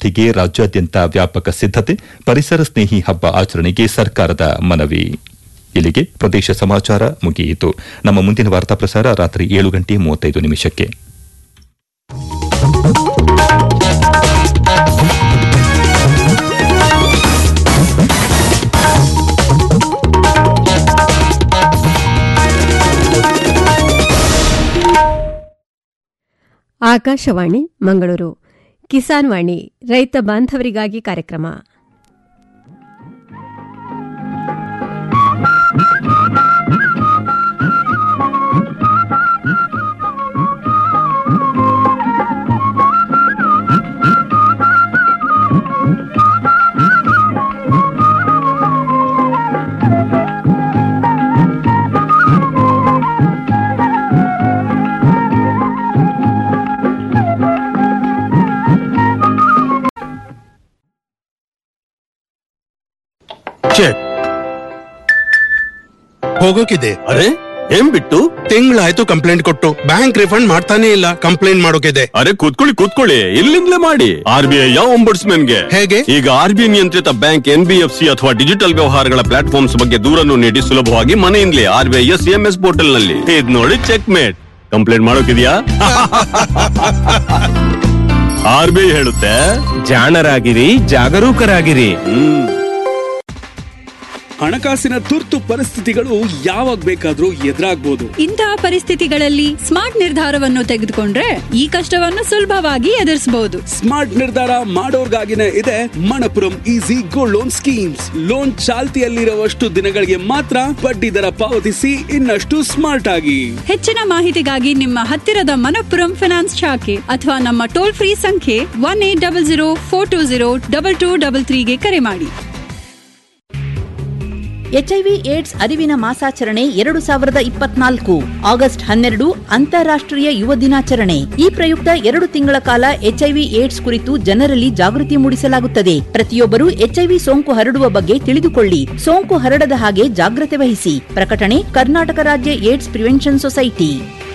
ವೃದ್ಧಿಗೆ ರಾಜ್ಯಾದ್ಯಂತ ವ್ಯಾಪಕ ಸಿದ್ದತೆ ಪರಿಸರ ಸ್ನೇಹಿ ಹಬ್ಬ ಆಚರಣೆಗೆ ಸರ್ಕಾರದ ಮನವಿ ಇಲ್ಲಿಗೆ ಪ್ರದೇಶ ಸಮಾಚಾರ ಮುಗಿಯಿತು ನಮ್ಮ ಮುಂದಿನ ವಾರ್ತಾ ಪ್ರಸಾರ ರಾತ್ರಿ ಏಳು ಗಂಟೆ ಮೂವತ್ತೈದು ನಿಮಿಷಕ್ಕೆ ಆಕಾಶವಾಣಿ ಮಂಗಳೂರು ಕಿಸಾನ್ ವಾಣಿ ರೈತ ಬಾಂಧವರಿಗಾಗಿ ಕಾರ್ಯಕ್ರಮ ಚೆಕ್ ಹೋಗೋಕಿದೆ ಅರೆ ಏನ್ ಬಿಟ್ಟು ತಿಂಗಳಾಯ್ತು ಕಂಪ್ಲೇಂಟ್ ಕೊಟ್ಟು ಬ್ಯಾಂಕ್ ರಿಫಂಡ್ ಮಾಡ್ತಾನೆ ಇಲ್ಲ ಕಂಪ್ಲೇಂಟ್ ಮಾಡೋಕಿದೆ ಅರೆ ಕೂತ್ಕೊಳ್ಳಿ ಕೂತ್ಕೊಳ್ಳಿ ಇಲ್ಲಿಂದಲೇ ಮಾಡಿ ಆರ್ ಬಿ ಐ ಗೆ ಹೇಗೆ? ಈಗ ಆರ್ ಬಿ ಐ ನಿಯಂತ್ರಿತ bank N B F C ಅಥವಾ ಡಿಜಿಟಲ್ ವ್ಯವಹಾರಗಳ ಪ್ಲಾಟ್ಫಾರ್ಮ್ಸ್ ಬಗ್ಗೆ ದೂರನ್ನು ನೀಡಿ ಸುಲಭವಾಗಿ ಮನೆಯಿಂದಲೇ R B I S M S portal ನಲ್ಲಿ ಇದ್ ನೋಡಿ ಚೆಕ್ ಮೇಟ್ ಕಂಪ್ಲೇಂಟ್ ಮಾಡೋಕಿದ್ಯಾ ಆರ್ ಬಿ ಐ ಹೇಳುತ್ತೆ ಜಾಣರಾಗಿರಿ ಜಾಗರೂಕರಾಗಿರಿ ಹ್ಮ್ ಹಣಕಾಸಿನ ತುರ್ತು ಪರಿಸ್ಥಿತಿಗಳು ಯಾವಾಗ ಬೇಕಾದ್ರೂ ಎದುರಾಗ್ಬೋದು ಇಂತಹ ಪರಿಸ್ಥಿತಿಗಳಲ್ಲಿ ಸ್ಮಾರ್ಟ್ ನಿರ್ಧಾರವನ್ನು ತೆಗೆದುಕೊಂಡ್ರೆ ಈ ಕಷ್ಟವನ್ನು ಸುಲಭವಾಗಿ ಎದುರಿಸಬಹುದು ಸ್ಮಾರ್ಟ್ ನಿರ್ಧಾರ ಮಾಡೋರ್ಗಾಗಿನೇ ಇದೆ Manappuram easy gold loan schemes loan ಚಾಲ್ತಿಯಲ್ಲಿರುವಷ್ಟು ದಿನಗಳಿಗೆ ಮಾತ್ರ ಬಡ್ಡಿ ದರ ಪಾವತಿಸಿ ಇನ್ನಷ್ಟು ಸ್ಮಾರ್ಟ್ ಆಗಿ ಹೆಚ್ಚಿನ ಮಾಹಿತಿಗಾಗಿ ನಿಮ್ಮ ಹತ್ತಿರದ ಮನಪ್ಪುರಂ ಫಿನಾನ್ಸ್ ಶಾಖೆ ಅಥವಾ ನಮ್ಮ ಟೋಲ್ ಫ್ರೀ ಸಂಖ್ಯೆ one eight double zero four two zero double two double ತ್ರೀಗೆ ಕರೆ ಮಾಡಿ ಎಚ್ಐವಿ ಏಡ್ಸ್ ಅರಿವಿನ ಮಾಸಾಚರಣೆ ಎರಡು ಸಾವಿರದ ಇಪ್ಪತ್ನಾಲ್ಕು ಆಗಸ್ಟ್ ಹನ್ನೆರಡು ಅಂತಾರಾಷ್ಟ್ರೀಯ ಯುವ ದಿನಾಚರಣೆ ಈ ಪ್ರಯುಕ್ತ ಎರಡು ತಿಂಗಳ ಕಾಲ ಎಚ್ಐವಿ ಏಡ್ಸ್ ಕುರಿತು ಜನರಲ್ಲಿ ಜಾಗೃತಿ ಮೂಡಿಸಲಾಗುತ್ತದೆ ಪ್ರತಿಯೊಬ್ಬರು ಎಚ್ಐವಿ ಸೋಂಕು ಹರಡುವ ಬಗ್ಗೆ ತಿಳಿದುಕೊಳ್ಳಿ ಸೋಂಕು ಹರಡದ ಹಾಗೆ ಜಾಗ್ರತೆ ವಹಿಸಿ ಪ್ರಕಟಣೆ ಕರ್ನಾಟಕ ರಾಜ್ಯ ಏಡ್ಸ್ ಪ್ರಿವೆನ್ಷನ್ ಸೊಸೈಟಿ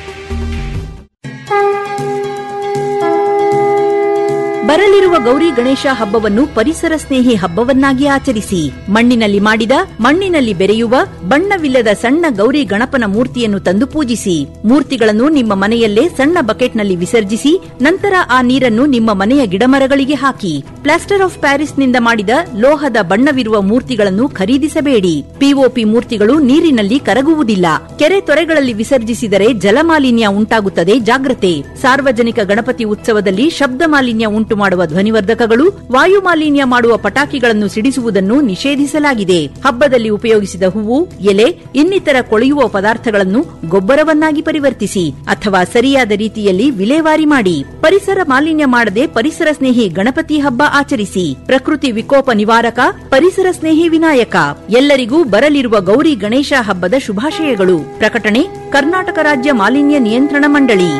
ಬರಲಿರುವ ಗೌರಿ ಗಣೇಶ ಹಬ್ಬವನ್ನು ಪರಿಸರ ಸ್ನೇಹಿ ಹಬ್ಬವನ್ನಾಗಿ ಆಚರಿಸಿ ಮಣ್ಣಿನಲ್ಲಿ ಮಾಡಿದ ಮಣ್ಣಿನಲ್ಲಿ ಬೆರೆಯುವ ಬಣ್ಣವಿಲ್ಲದ ಸಣ್ಣ ಗೌರಿ ಗಣಪನ ಮೂರ್ತಿಯನ್ನು ತಂದು ಪೂಜಿಸಿ ಮೂರ್ತಿಗಳನ್ನು ನಿಮ್ಮ ಮನೆಯಲ್ಲೇ ಸಣ್ಣ ಬಕೆಟ್ನಲ್ಲಿ ವಿಸರ್ಜಿಸಿ ನಂತರ ಆ ನೀರನ್ನು ನಿಮ್ಮ ಮನೆಯ ಗಿಡಮರಗಳಿಗೆ ಹಾಕಿ ಪ್ಲಾಸ್ಟರ್ ಆಫ್ ಪ್ಯಾರಿಸ್ನಿಂದ ಮಾಡಿದ ಲೋಹದ ಬಣ್ಣವಿರುವ ಮೂರ್ತಿಗಳನ್ನು ಖರೀದಿಸಬೇಡಿ ಪಿಒಪಿ ಮೂರ್ತಿಗಳು ನೀರಿನಲ್ಲಿ ಕರಗುವುದಿಲ್ಲ ಕೆರೆ ತೊರೆಗಳಲ್ಲಿ ವಿಸರ್ಜಿಸಿದರೆ ಜಲಮಾಲಿನ್ಯ ಉಂಟಾಗುತ್ತದೆ ಜಾಗ್ರತೆ ಸಾರ್ವಜನಿಕ ಗಣಪತಿ ಉತ್ಸವದಲ್ಲಿ ಶಬ್ದ ಮಾಲಿನ್ಯ ಉಂಟು ಮಾಡುವ ಧ್ವನಿವರ್ಧಕಗಳು ವಾಯು ಮಾಲಿನ್ಯ ಮಾಡುವ ಪಟಾಕಿಗಳನ್ನು ಸಿಡಿಸುವುದನ್ನು ನಿಷೇಧಿಸಲಾಗಿದೆ ಹಬ್ಬದಲ್ಲಿ ಉಪಯೋಗಿಸಿದ ಹೂವು ಎಲೆ ಇನ್ನಿತರ ಕೊಳೆಯುವ ಪದಾರ್ಥಗಳನ್ನು ಗೊಬ್ಬರವನ್ನಾಗಿ ಪರಿವರ್ತಿಸಿ ಅಥವಾ ಸರಿಯಾದ ರೀತಿಯಲ್ಲಿ ವಿಲೇವಾರಿ ಮಾಡಿ ಪರಿಸರ ಮಾಲಿನ್ಯ ಮಾಡದೆ ಪರಿಸರ ಸ್ನೇಹಿ ಗಣಪತಿ ಹಬ್ಬ ಆಚರಿಸಿ ಪ್ರಕೃತಿ ವಿಕೋಪ ನಿವಾರಕ ಪರಿಸರ ಸ್ನೇಹಿ ವಿನಾಯಕ ಎಲ್ಲರಿಗೂ ಬರಲಿರುವ ಗೌರಿ ಗಣೇಶ ಹಬ್ಬದ ಶುಭಾಶಯಗಳು ಪ್ರಕಟಣೆ ಕರ್ನಾಟಕ ರಾಜ್ಯ ಮಾಲಿನ್ಯ ನಿಯಂತ್ರಣ ಮಂಡಳಿ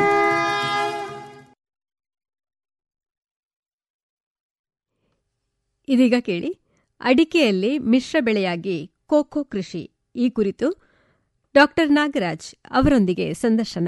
ಇದೀಗ ಕೇಳಿ ಅಡಿಕೆಯಲ್ಲಿ ಮಿಶ್ರ ಬೆಳೆಯಾಗಿ ಕೋಕೋ ಕೃಷಿ ಈ ಕುರಿತು ಡಾಕ್ಟರ್ ನಾಗರಾಜ್ ಅವರೊಂದಿಗೆ ಸಂದರ್ಶನ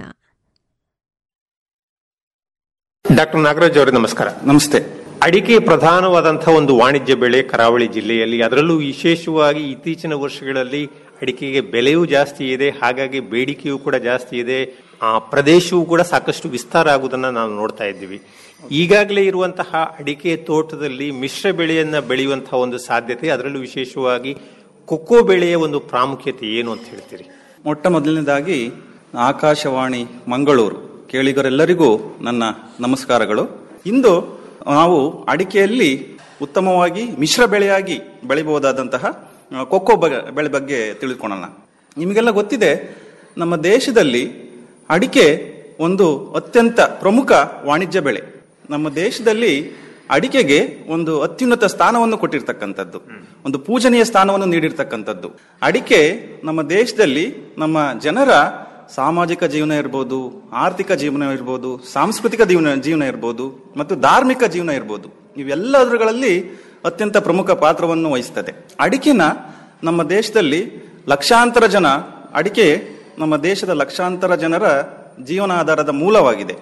ಡಾಕ್ಟರ್ ನಾಗರಾಜ್ ಅವರೇ ನಮಸ್ಕಾರ ನಮಸ್ತೆ ಅಡಿಕೆ ಪ್ರಧಾನವಾದಂತಹ ಒಂದು ವಾಣಿಜ್ಯ ಬೆಳೆ ಕರಾವಳಿ ಜಿಲ್ಲೆಯಲ್ಲಿ ಅದರಲ್ಲೂ ವಿಶೇಷವಾಗಿ ಇತ್ತೀಚಿನ ವರ್ಷಗಳಲ್ಲಿ ಅಡಿಕೆಗೆ ಬೆಲೆಯೂ ಜಾಸ್ತಿ ಇದೆ ಹಾಗಾಗಿ ಬೇಡಿಕೆಯೂ ಕೂಡ ಜಾಸ್ತಿ ಇದೆ ಆ ಪ್ರದೇಶವೂ ಕೂಡ ಸಾಕಷ್ಟು ವಿಸ್ತಾರ ಆಗುವುದನ್ನ ನಾವು ನೋಡ್ತಾ ಇದ್ದೀವಿ ಈಗಾಗಲೇ ಇರುವಂತಹ ಅಡಿಕೆ ತೋಟದಲ್ಲಿ ಮಿಶ್ರ ಬೆಳೆಯನ್ನ ಬೆಳೆಯುವಂತಹ ಒಂದು ಸಾಧ್ಯತೆ ಅದರಲ್ಲೂ ವಿಶೇಷವಾಗಿ ಕೊಕ್ಕೋ ಬೆಳೆಯ ಒಂದು ಪ್ರಾಮುಖ್ಯತೆ ಏನು ಅಂತ ಹೇಳ್ತೀರಿ ಮೊಟ್ಟ ಮೊದಲನೇದಾಗಿ ಆಕಾಶವಾಣಿ ಮಂಗಳೂರು ಕೇಳಿಗರೆಲ್ಲರಿಗೂ ನನ್ನ ನಮಸ್ಕಾರಗಳು ಇಂದು ನಾವು ಅಡಿಕೆಯಲ್ಲಿ ಉತ್ತಮವಾಗಿ ಮಿಶ್ರ ಬೆಳೆಯಾಗಿ ಬೆಳಿಬಹುದಾದಂತಹ ಆ, ಕೊಕ್ಕೋ ಬಗೆ ಬೆಳೆ ಬಗ್ಗೆ ತಿಳಿದುಕೊಳ್ಳೋಣ ನಿಮಗೆಲ್ಲ ಗೊತ್ತಿದೆ ನಮ್ಮ ದೇಶದಲ್ಲಿ ಅಡಿಕೆ ಒಂದು ಅತ್ಯಂತ ಪ್ರಮುಖ ವಾಣಿಜ್ಯ ಬೆಳೆ ನಮ್ಮ ದೇಶದಲ್ಲಿ ಅಡಿಕೆಗೆ ಒಂದು ಅತ್ಯುನ್ನತ ಸ್ಥಾನವನ್ನು ಕೊಟ್ಟಿರ್ತಕ್ಕಂಥದ್ದು ಒಂದು ಪೂಜನೀಯ ಸ್ಥಾನವನ್ನು ನೀಡಿರ್ತಕ್ಕಂಥದ್ದು ಅಡಿಕೆ ನಮ್ಮ ದೇಶದಲ್ಲಿ ನಮ್ಮ ಜನರ ಸಾಮಾಜಿಕ ಜೀವನ ಇರ್ಬೋದು ಆರ್ಥಿಕ ಜೀವನ ಇರ್ಬೋದು ಸಾಂಸ್ಕೃತಿಕ ಜೀವನ ಜೀವನ ಇರ್ಬೋದು ಮತ್ತು ಧಾರ್ಮಿಕ ಜೀವನ ಇರ್ಬೋದು ಇವೆಲ್ಲದರಲ್ಲಿ ಅತ್ಯಂತ ಪ್ರಮುಖ ಪಾತ್ರವನ್ನು ವಹಿಸ್ತದೆ ಅಡಿಕೆನ ನಮ್ಮ ದೇಶದಲ್ಲಿ ಲಕ್ಷಾಂತರ ಜನ ಅಡಿಕೆ ನಮ್ಮ ದೇಶದ ಲಕ್ಷಾಂತರ ಜನರ ಜೀವನಾಧಾರದ ಮೂಲವಾಗಿದೆ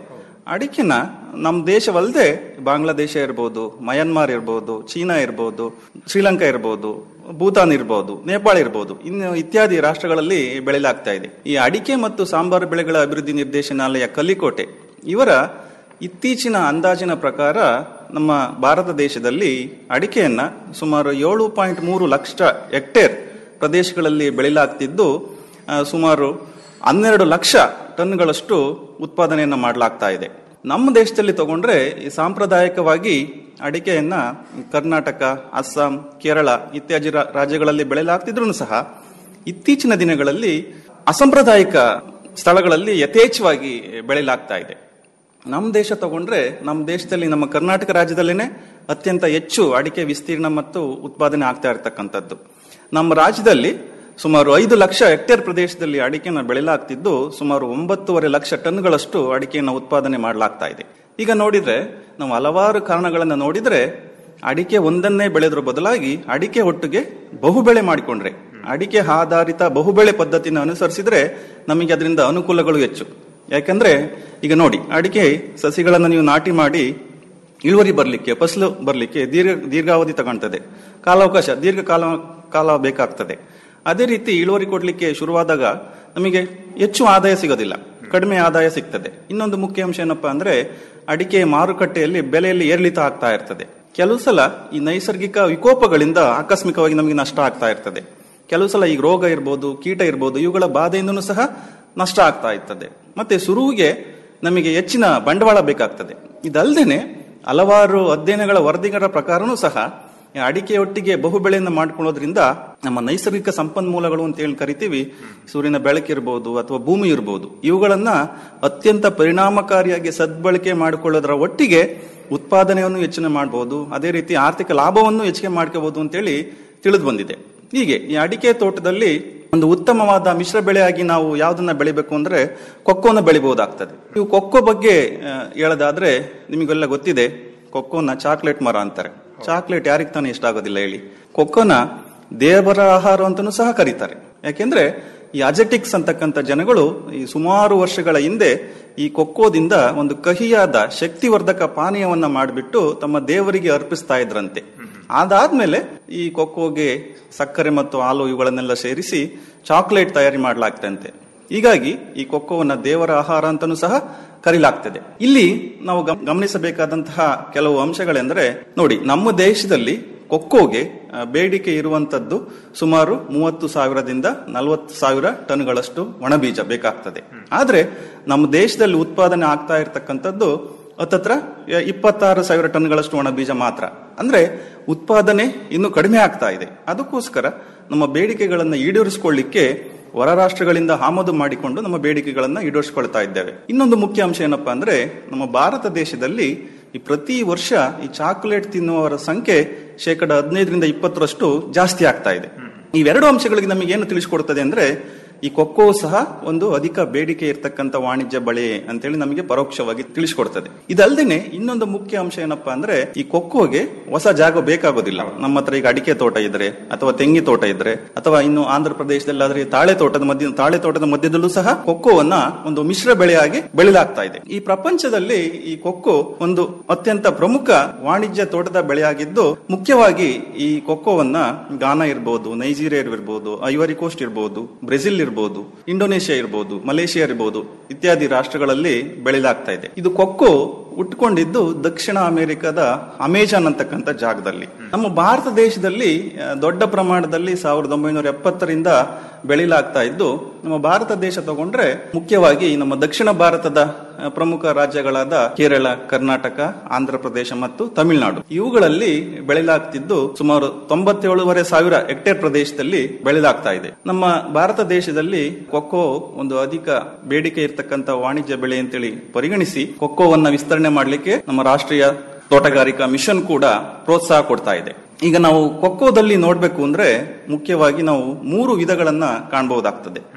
ಅಡಿಕೆನ ನಮ್ಮ ದೇಶವಲ್ಲದೆ ಬಾಂಗ್ಲಾದೇಶ ಇರ್ಬೋದು ಮಯನ್ಮಾರ್ ಇರ್ಬೋದು ಚೀನಾ ಇರ್ಬೋದು ಶ್ರೀಲಂಕಾ ಇರ್ಬೋದು ಭೂತಾನ್ ಇರ್ಬೋದು ನೇಪಾಳ ಇರ್ಬೋದು ಇನ್ನು ಇತ್ಯಾದಿ ರಾಷ್ಟ್ರಗಳಲ್ಲಿ ಬೆಳೆಯಲಾಗ್ತಾ ಇದೆ ಈ ಅಡಿಕೆ ಮತ್ತು ಸಾಂಬಾರು ಬೆಳೆಗಳ ಅಭಿವೃದ್ಧಿ ನಿರ್ದೇಶನಾಲಯ ಕಲ್ಲಿಕೋಟೆ ಇವರ ಇತ್ತೀಚಿನ ಅಂದಾಜಿನ ಪ್ರಕಾರ ನಮ್ಮ ಭಾರತ ದೇಶದಲ್ಲಿ ಅಡಿಕೆಯನ್ನ ಸುಮಾರು ಏಳು ಪಾಯಿಂಟ್ ಮೂರು ಲಕ್ಷ ಹೆಕ್ಟೇರ್ ಪ್ರದೇಶಗಳಲ್ಲಿ ಬೆಳೆಯಲಾಗ್ತಿದ್ದು ಆ, ಸುಮಾರು ಹನ್ನೆರಡು ಲಕ್ಷ ಟನ್ಗಳಷ್ಟು ಉತ್ಪಾದನೆಯನ್ನ ಮಾಡಲಾಗ್ತಾ ಇದೆ ನಮ್ಮ ದೇಶದಲ್ಲಿ ತಗೊಂಡ್ರೆ ಈ ಸಾಂಪ್ರದಾಯಿಕವಾಗಿ ಅಡಿಕೆಯನ್ನ ಕರ್ನಾಟಕ ಅಸ್ಸಾಂ ಕೇರಳ ಇತ್ಯಾದಿ ರಾ- ರಾಜ್ಯಗಳಲ್ಲಿ ಬೆಳೆಯಲಾಗ್ತಿದ್ರು ಸಹ ಇತ್ತೀಚಿನ ದಿನಗಳಲ್ಲಿ ಅಸಾಂಪ್ರದಾಯಿಕ ಸ್ಥಳಗಳಲ್ಲಿ ಯಥೇಚ್ಛವಾಗಿ ಬೆಳೆಯಲಾಗ್ತಾ ಇದೆ ನಮ್ಮ ದೇಶ ತಗೊಂಡ್ರೆ ನಮ್ಮ ದೇಶದಲ್ಲಿ ನಮ್ಮ ಕರ್ನಾಟಕ ರಾಜ್ಯದಲ್ಲೇನೆ ಅತ್ಯಂತ ಹೆಚ್ಚು ಅಡಿಕೆ ವಿಸ್ತೀರ್ಣ ಮತ್ತು ಉತ್ಪಾದನೆ ಆಗ್ತಾ ಇರತಕ್ಕಂಥದ್ದು ನಮ್ಮ ರಾಜ್ಯದಲ್ಲಿ ಸುಮಾರು ಐದು ಲಕ್ಷ ಹೆಕ್ಟೇರ್ ಪ್ರದೇಶದಲ್ಲಿ ಅಡಿಕೆನ ಬೆಳೆಯಲಾಗ್ತಿದ್ದು ಸುಮಾರು ಒಂಬತ್ತೂವರೆ ಲಕ್ಷ ಟನ್ಗಳಷ್ಟು ಅಡಿಕೆಯನ್ನು ಉತ್ಪಾದನೆ ಮಾಡಲಾಗ್ತಾ ಇದೆ ಈಗ ನೋಡಿದ್ರೆ ನಾವು ಹಲವಾರು ಕಾರಣಗಳನ್ನ ನೋಡಿದ್ರೆ ಅಡಿಕೆ ಒಂದನ್ನೇ ಬೆಳೆದ್ರ ಬದಲಾಗಿ ಅಡಿಕೆ ಒಟ್ಟಿಗೆ ಬಹುಬೆಳೆ ಮಾಡಿಕೊಂಡ್ರೆ ಅಡಿಕೆ ಆಧಾರಿತ ಬಹುಬೆಳೆ ಪದ್ಧತಿನ ಅನುಸರಿಸಿದ್ರೆ ನಮಗೆ ಅದರಿಂದ ಅನುಕೂಲಗಳು ಹೆಚ್ಚು ಯಾಕಂದ್ರೆ ಈಗ ನೋಡಿ ಅಡಿಕೆ ಸಸಿಗಳನ್ನ ನೀವು ನಾಟಿ ಮಾಡಿ ಇಳುವರಿ ಬರಲಿಕ್ಕೆ ಫಸಲು ಬರಲಿಕ್ಕೆ ದೀರ್ಘ ದೀರ್ಘಾವಧಿ ತಗೊಳ್ತದೆ ಕಾಲಾವಕಾಶ ದೀರ್ಘ ಕಾಲ ಕಾಲ ಬೇಕಾಗ್ತದೆ ಅದೇ ರೀತಿ ಇಳುವರಿ ಕೊಡ್ಲಿಕ್ಕೆ ಶುರುವಾದಾಗ ನಮಗೆ ಹೆಚ್ಚು ಆದಾಯ ಸಿಗೋದಿಲ್ಲ ಕಡಿಮೆ ಆದಾಯ ಸಿಗ್ತದೆ ಇನ್ನೊಂದು ಮುಖ್ಯ ಅಂಶ ಏನಪ್ಪಾ ಅಂದ್ರೆ ಅಡಿಕೆ ಮಾರುಕಟ್ಟೆಯಲ್ಲಿ ಬೆಲೆಯಲ್ಲಿ ಏರಿಳಿತ ಆಗ್ತಾ ಇರ್ತದೆ ಕೆಲವು ಸಲ ಈ ನೈಸರ್ಗಿಕ ವಿಕೋಪಗಳಿಂದ ಆಕಸ್ಮಿಕವಾಗಿ ನಮಗೆ ನಷ್ಟ ಆಗ್ತಾ ಇರ್ತದೆ ಕೆಲವು ಸಲ ಈ ರೋಗ ಇರ್ಬೋದು ಕೀಟ ಇರ್ಬೋದು ಇವುಗಳ ಬಾಧೆಯಿಂದನೂ ಸಹ ನಷ್ಟ ಆಗ್ತಾ ಇರ್ತದೆ ಮತ್ತೆ ಸುರುವಿಗೆ ನಮಗೆ ಹೆಚ್ಚಿನ ಬಂಡವಾಳ ಬೇಕಾಗ್ತದೆ ಇದಲ್ದೇನೆ ಹಲವಾರು ಅಧ್ಯಯನಗಳ ವರದಿಗಳ ಪ್ರಕಾರನೂ ಸಹ ಈ ಅಡಿಕೆಯೊಟ್ಟಿಗೆ ಬಹುಬೆಳೆಯನ್ನು ಮಾಡ್ಕೊಳ್ಳೋದ್ರಿಂದ ನಮ್ಮ ನೈಸರ್ಗಿಕ ಸಂಪನ್ಮೂಲಗಳು ಅಂತ ಹೇಳಿ ಕರಿತೀವಿ ಸೂರ್ಯನ ಬೆಳಕಿರ್ಬೋದು ಅಥವಾ ಭೂಮಿ ಇರ್ಬೋದು ಇವುಗಳನ್ನ ಅತ್ಯಂತ ಪರಿಣಾಮಕಾರಿಯಾಗಿ ಸದ್ಬಳಕೆ ಮಾಡಿಕೊಳ್ಳೋದರ ಒಟ್ಟಿಗೆ ಉತ್ಪಾದನೆಯನ್ನು ಹೆಚ್ಚಿನ ಮಾಡಬಹುದು ಅದೇ ರೀತಿ ಆರ್ಥಿಕ ಲಾಭವನ್ನು ಹೆಚ್ಚಿಗೆ ಮಾಡ್ಕೋಬಹುದು ಅಂತೇಳಿ ತಿಳಿದು ಬಂದಿದೆ ಹೀಗೆ ಈ ಅಡಿಕೆ ತೋಟದಲ್ಲಿ ಒಂದು ಉತ್ತಮವಾದ ಮಿಶ್ರ ಬೆಳೆಯಾಗಿ ನಾವು ಯಾವ್ದನ್ನ ಬೆಳಿಬೇಕು ಅಂದ್ರೆ ಕೊಕ್ಕೋನ ಬೆಳಿಬಹುದಾಗ್ತದೆ ನೀವು ಕೊಕ್ಕೋ ಬಗ್ಗೆ ಆ, ಹೇಳೋದಾದ್ರೆ ನಿಮಗೆಲ್ಲ ಗೊತ್ತಿದೆ ಕೊಕ್ಕೋನ ಚಾಕ್ಲೇಟ್ ಮರ ಅಂತಾರೆ ಚಾಕ್ಲೇಟ್ ಯಾರಿಗೆ ತಾನೇ ಇಷ್ಟ ಆಗೋದಿಲ್ಲ ಹೇಳಿ ಕೊಕ್ಕೋನ ದೇವರ ಆಹಾರ ಅಂತಲೂ ಸಹ ಕರೀತಾರೆ ಯಾಕೆಂದ್ರೆ ಈ ಅಜೆಟಿಕ್ಸ್ ಅಂತಕ್ಕಂಥ ಜನಗಳು ಈ ಸುಮಾರು ವರ್ಷಗಳ ಹಿಂದೆ ಈ ಕೊಕ್ಕೋದಿಂದ ಒಂದು ಕಹಿಯಾದ ಶಕ್ತಿವರ್ಧಕ ಪಾನೀಯವನ್ನ ಮಾಡಿಬಿಟ್ಟು ತಮ್ಮ ದೇವರಿಗೆ ಅರ್ಪಿಸ್ತಾ ಇದ್ರಂತೆ ಅದಾದ್ಮೇಲೆ ಈ ಕೊಕ್ಕೋಗೆ ಸಕ್ಕರೆ ಮತ್ತು ಹಾಲು ಇವುಗಳನ್ನೆಲ್ಲ ಸೇರಿಸಿ ಚಾಕ್ಲೇಟ್ ತಯಾರಿ ಮಾಡಲಾಗ್ತಂತೆ ಹೀಗಾಗಿ ಈ ಕೊಕ್ಕೋವನ್ನ ದೇವರ ಆಹಾರ ಅಂತಲೂ ಸಹ ಕರೀಲಾಗ್ತದೆ ಇಲ್ಲಿ ನಾವು ಗಮ್- ಗಮನಿಸಬೇಕಾದಂತಹ ಕೆಲವು ಅಂಶಗಳೆಂದರೆ ನೋಡಿ ನಮ್ಮ ದೇಶದಲ್ಲಿ ಕೊಕ್ಕೋಗೆ ಆ, ಬೇಡಿಕೆ ಇರುವಂತದ್ದು ಸುಮಾರು ಮೂವತ್ತು ಸಾವಿರದಿಂದ ನಲವತ್ತು ಸಾವಿರ ಟನ್ಗಳಷ್ಟು ಒಣಬೀಜ ಬೇಕಾಗ್ತದೆ ಆದ್ರೆ ನಮ್ಮ ದೇಶದಲ್ಲಿ ಉತ್ಪಾದನೆ ಆಗ್ತಾ ಇರತಕ್ಕಂಥದ್ದು ಹತ್ತತ್ರ ಇಪ್ಪತ್ತಾರು ಸಾವಿರ ಟನ್ಗಳಷ್ಟು ಒಣ ಬೀಜ ಮಾತ್ರ ಅಂದ್ರೆ ಉತ್ಪಾದನೆ ಇನ್ನು ಕಡಿಮೆ ಆಗ್ತಾ ಇದೆ ಅದಕ್ಕೋಸ್ಕರ ನಮ್ಮ ಬೇಡಿಕೆಗಳನ್ನ ಈಡೇರಿಸಿಕೊಳ್ಳಿಕ್ಕೆ ಹೊರ ರಾಷ್ಟ್ರಗಳಿಂದ ಆಮದು ಮಾಡಿಕೊಂಡು ನಮ್ಮ ಬೇಡಿಕೆಗಳನ್ನ ಈಡೇರಿಸಿಕೊಳ್ತಾ ಇದ್ದೇವೆ ಇನ್ನೊಂದು ಮುಖ್ಯ ಅಂಶ ಏನಪ್ಪಾ ಅಂದ್ರೆ ನಮ್ಮ ಭಾರತ ದೇಶದಲ್ಲಿ ಈ ಪ್ರತಿ ವರ್ಷ ಈ ಚಾಕೊಲೇಟ್ ತಿನ್ನುವವರ ಸಂಖ್ಯೆ ಶೇಕಡ ಹದಿನೈದರಿಂದ ಇಪ್ಪತ್ತರಷ್ಟು ಜಾಸ್ತಿ ಆಗ್ತಾ ಇದೆ ಇವೆರಡು ಅಂಶಗಳಿಗೆ ನಮಗೆ ಏನು ತಿಳಿಸ್ಕೊಡ್ತದೆ ಅಂದ್ರೆ ಈ ಕೊಕ್ಕೋ ಸಹ ಒಂದು ಅಧಿಕ ಬೇಡಿಕೆ ಇರತಕ್ಕಂತ ವಾಣಿಜ್ಯ ಬಳೆ ಅಂತೇಳಿ ನಮಗೆ ಪರೋಕ್ಷವಾಗಿ ತಿಳಿಸ್ಕೊಡ್ತದೆ ಇದಲ್ದೇನೆ ಇನ್ನೊಂದು ಮುಖ್ಯ ಅಂಶ ಏನಪ್ಪಾ ಅಂದ್ರೆ ಈ ಕೊಕ್ಕೋಗೆ ಹೊಸ ಜಾಗ ಬೇಕಾಗೋದಿಲ್ಲ ನಮ್ಮ ಹತ್ರ ಈಗ ಅಡಿಕೆ ತೋಟ ಇದ್ರೆ ಅಥವಾ ತೆಂಗಿ ತೋಟ ಇದ್ರೆ ಅಥವಾ ಇನ್ನು ಆಂಧ್ರ ಪ್ರದೇಶದಲ್ಲಾದ್ರೆ ತಾಳೆ ತೋಟದ ಮಧ್ಯ ತಾಳೆ ತೋಟದ ಮಧ್ಯದಲ್ಲೂ ಸಹ ಕೊಕ್ಕೋವನ್ನ ಒಂದು ಮಿಶ್ರ ಬೆಳೆಯಾಗಿ ಬೆಳೆಯಲಾಗ್ತಾ ಇದೆ ಈ ಪ್ರಪಂಚದಲ್ಲಿ ಈ ಕೊಕ್ಕೋ ಒಂದು ಅತ್ಯಂತ ಪ್ರಮುಖ ವಾಣಿಜ್ಯ ತೋಟದ ಬೆಳೆಯಾಗಿದ್ದು ಮುಖ್ಯವಾಗಿ ಈ ಕೊಕ್ಕೋವನ್ನ ಗಾನಾ ಇರ್ಬೋದು ನೈಜೀರಿಯಾ ಇರ್ಬೋದು ಐವರಿ ಕೋಸ್ಟ್ ಇರ್ಬೋದು ಬ್ರೆಜಿಲ್ ಇರ್ಬೋದು ಇಂಡೋನೇಷ್ಯಾ ಇರ್ಬೋದು ಮಲೇಷಿಯಾ ಇರ್ಬೋದು ಇತ್ಯಾದಿ ರಾಷ್ಟ್ರಗಳಲ್ಲಿ ಬೆಳೆಯಲಾಗ್ತಾ ಇದೆ ಇದು ಕೊಕ್ಕೋ ಹುಟ್ಕೊಂಡಿದ್ದು ದಕ್ಷಿಣ ಅಮೆರಿಕದ ಅಮೆಜಾನ್ ಅಂತಕ್ಕಂಥ ಜಾಗದಲ್ಲಿ ನಮ್ಮ ಭಾರತ ದೇಶದಲ್ಲಿ ಆ, ದೊಡ್ಡ ಪ್ರಮಾಣದಲ್ಲಿ ಸಾವಿರದ ಒಂಬೈನೂರ ಎಪ್ಪತ್ತರಿಂದ ಬೆಳೆಯಲಾಗ್ತಾ ಇದ್ದು ನಮ್ಮ ಭಾರತ ದೇಶ ತಗೊಂಡ್ರೆ ಮುಖ್ಯವಾಗಿ ನಮ್ಮ ದಕ್ಷಿಣ ಭಾರತದ ಆ, ಪ್ರಮುಖ ರಾಜ್ಯಗಳಾದ ಕೇರಳ ಕರ್ನಾಟಕ ಆಂಧ್ರ ಪ್ರದೇಶ ಮತ್ತು ತಮಿಳುನಾಡು ಇವುಗಳಲ್ಲಿ ಬೆಳೆಯಲಾಗ್ತಿದ್ದು ಸುಮಾರು ತೊಂಬತ್ತೇಳುವರೆ ಸಾವಿರ ಹೆಕ್ಟೇರ್ ಪ್ರದೇಶದಲ್ಲಿ ಬೆಳೆಯಲಾಗ್ತಾ ಇದೆ ನಮ್ಮ ಭಾರತ ದೇಶದಲ್ಲಿ ಕೊಕ್ಕೋ ಒಂದು ಅಧಿಕ ಬೇಡಿಕೆ ಇರತಕ್ಕಂತ ವಾಣಿಜ್ಯ ಬೆಳೆ ಅಂತೇಳಿ ಪರಿಗಣಿಸಿ ಕೊಕ್ಕೋವನ್ನ ವಿಸ್ತರಣೆ ಮಾಡಲಿಕ್ಕೆ ನಮ್ಮ ರಾಷ್ಟ್ರೀಯ ತೋಟಗಾರಿಕಾ ಮಿಷನ್ ಕೂಡ ಪ್ರೋತ್ಸಾಹ ಕೊಡ್ತಾ ಇದೆ ಈಗ ನಾವು ಕೊಕ್ಕೋದಲ್ಲಿ ನೋಡ್ಬೇಕು ಅಂದ್ರೆ ಮುಖ್ಯವಾಗಿ ನಾವು ಮೂರು ವಿಧಗಳನ್ನ ಕಾಣಬಹುದಾಗ್ತದೆ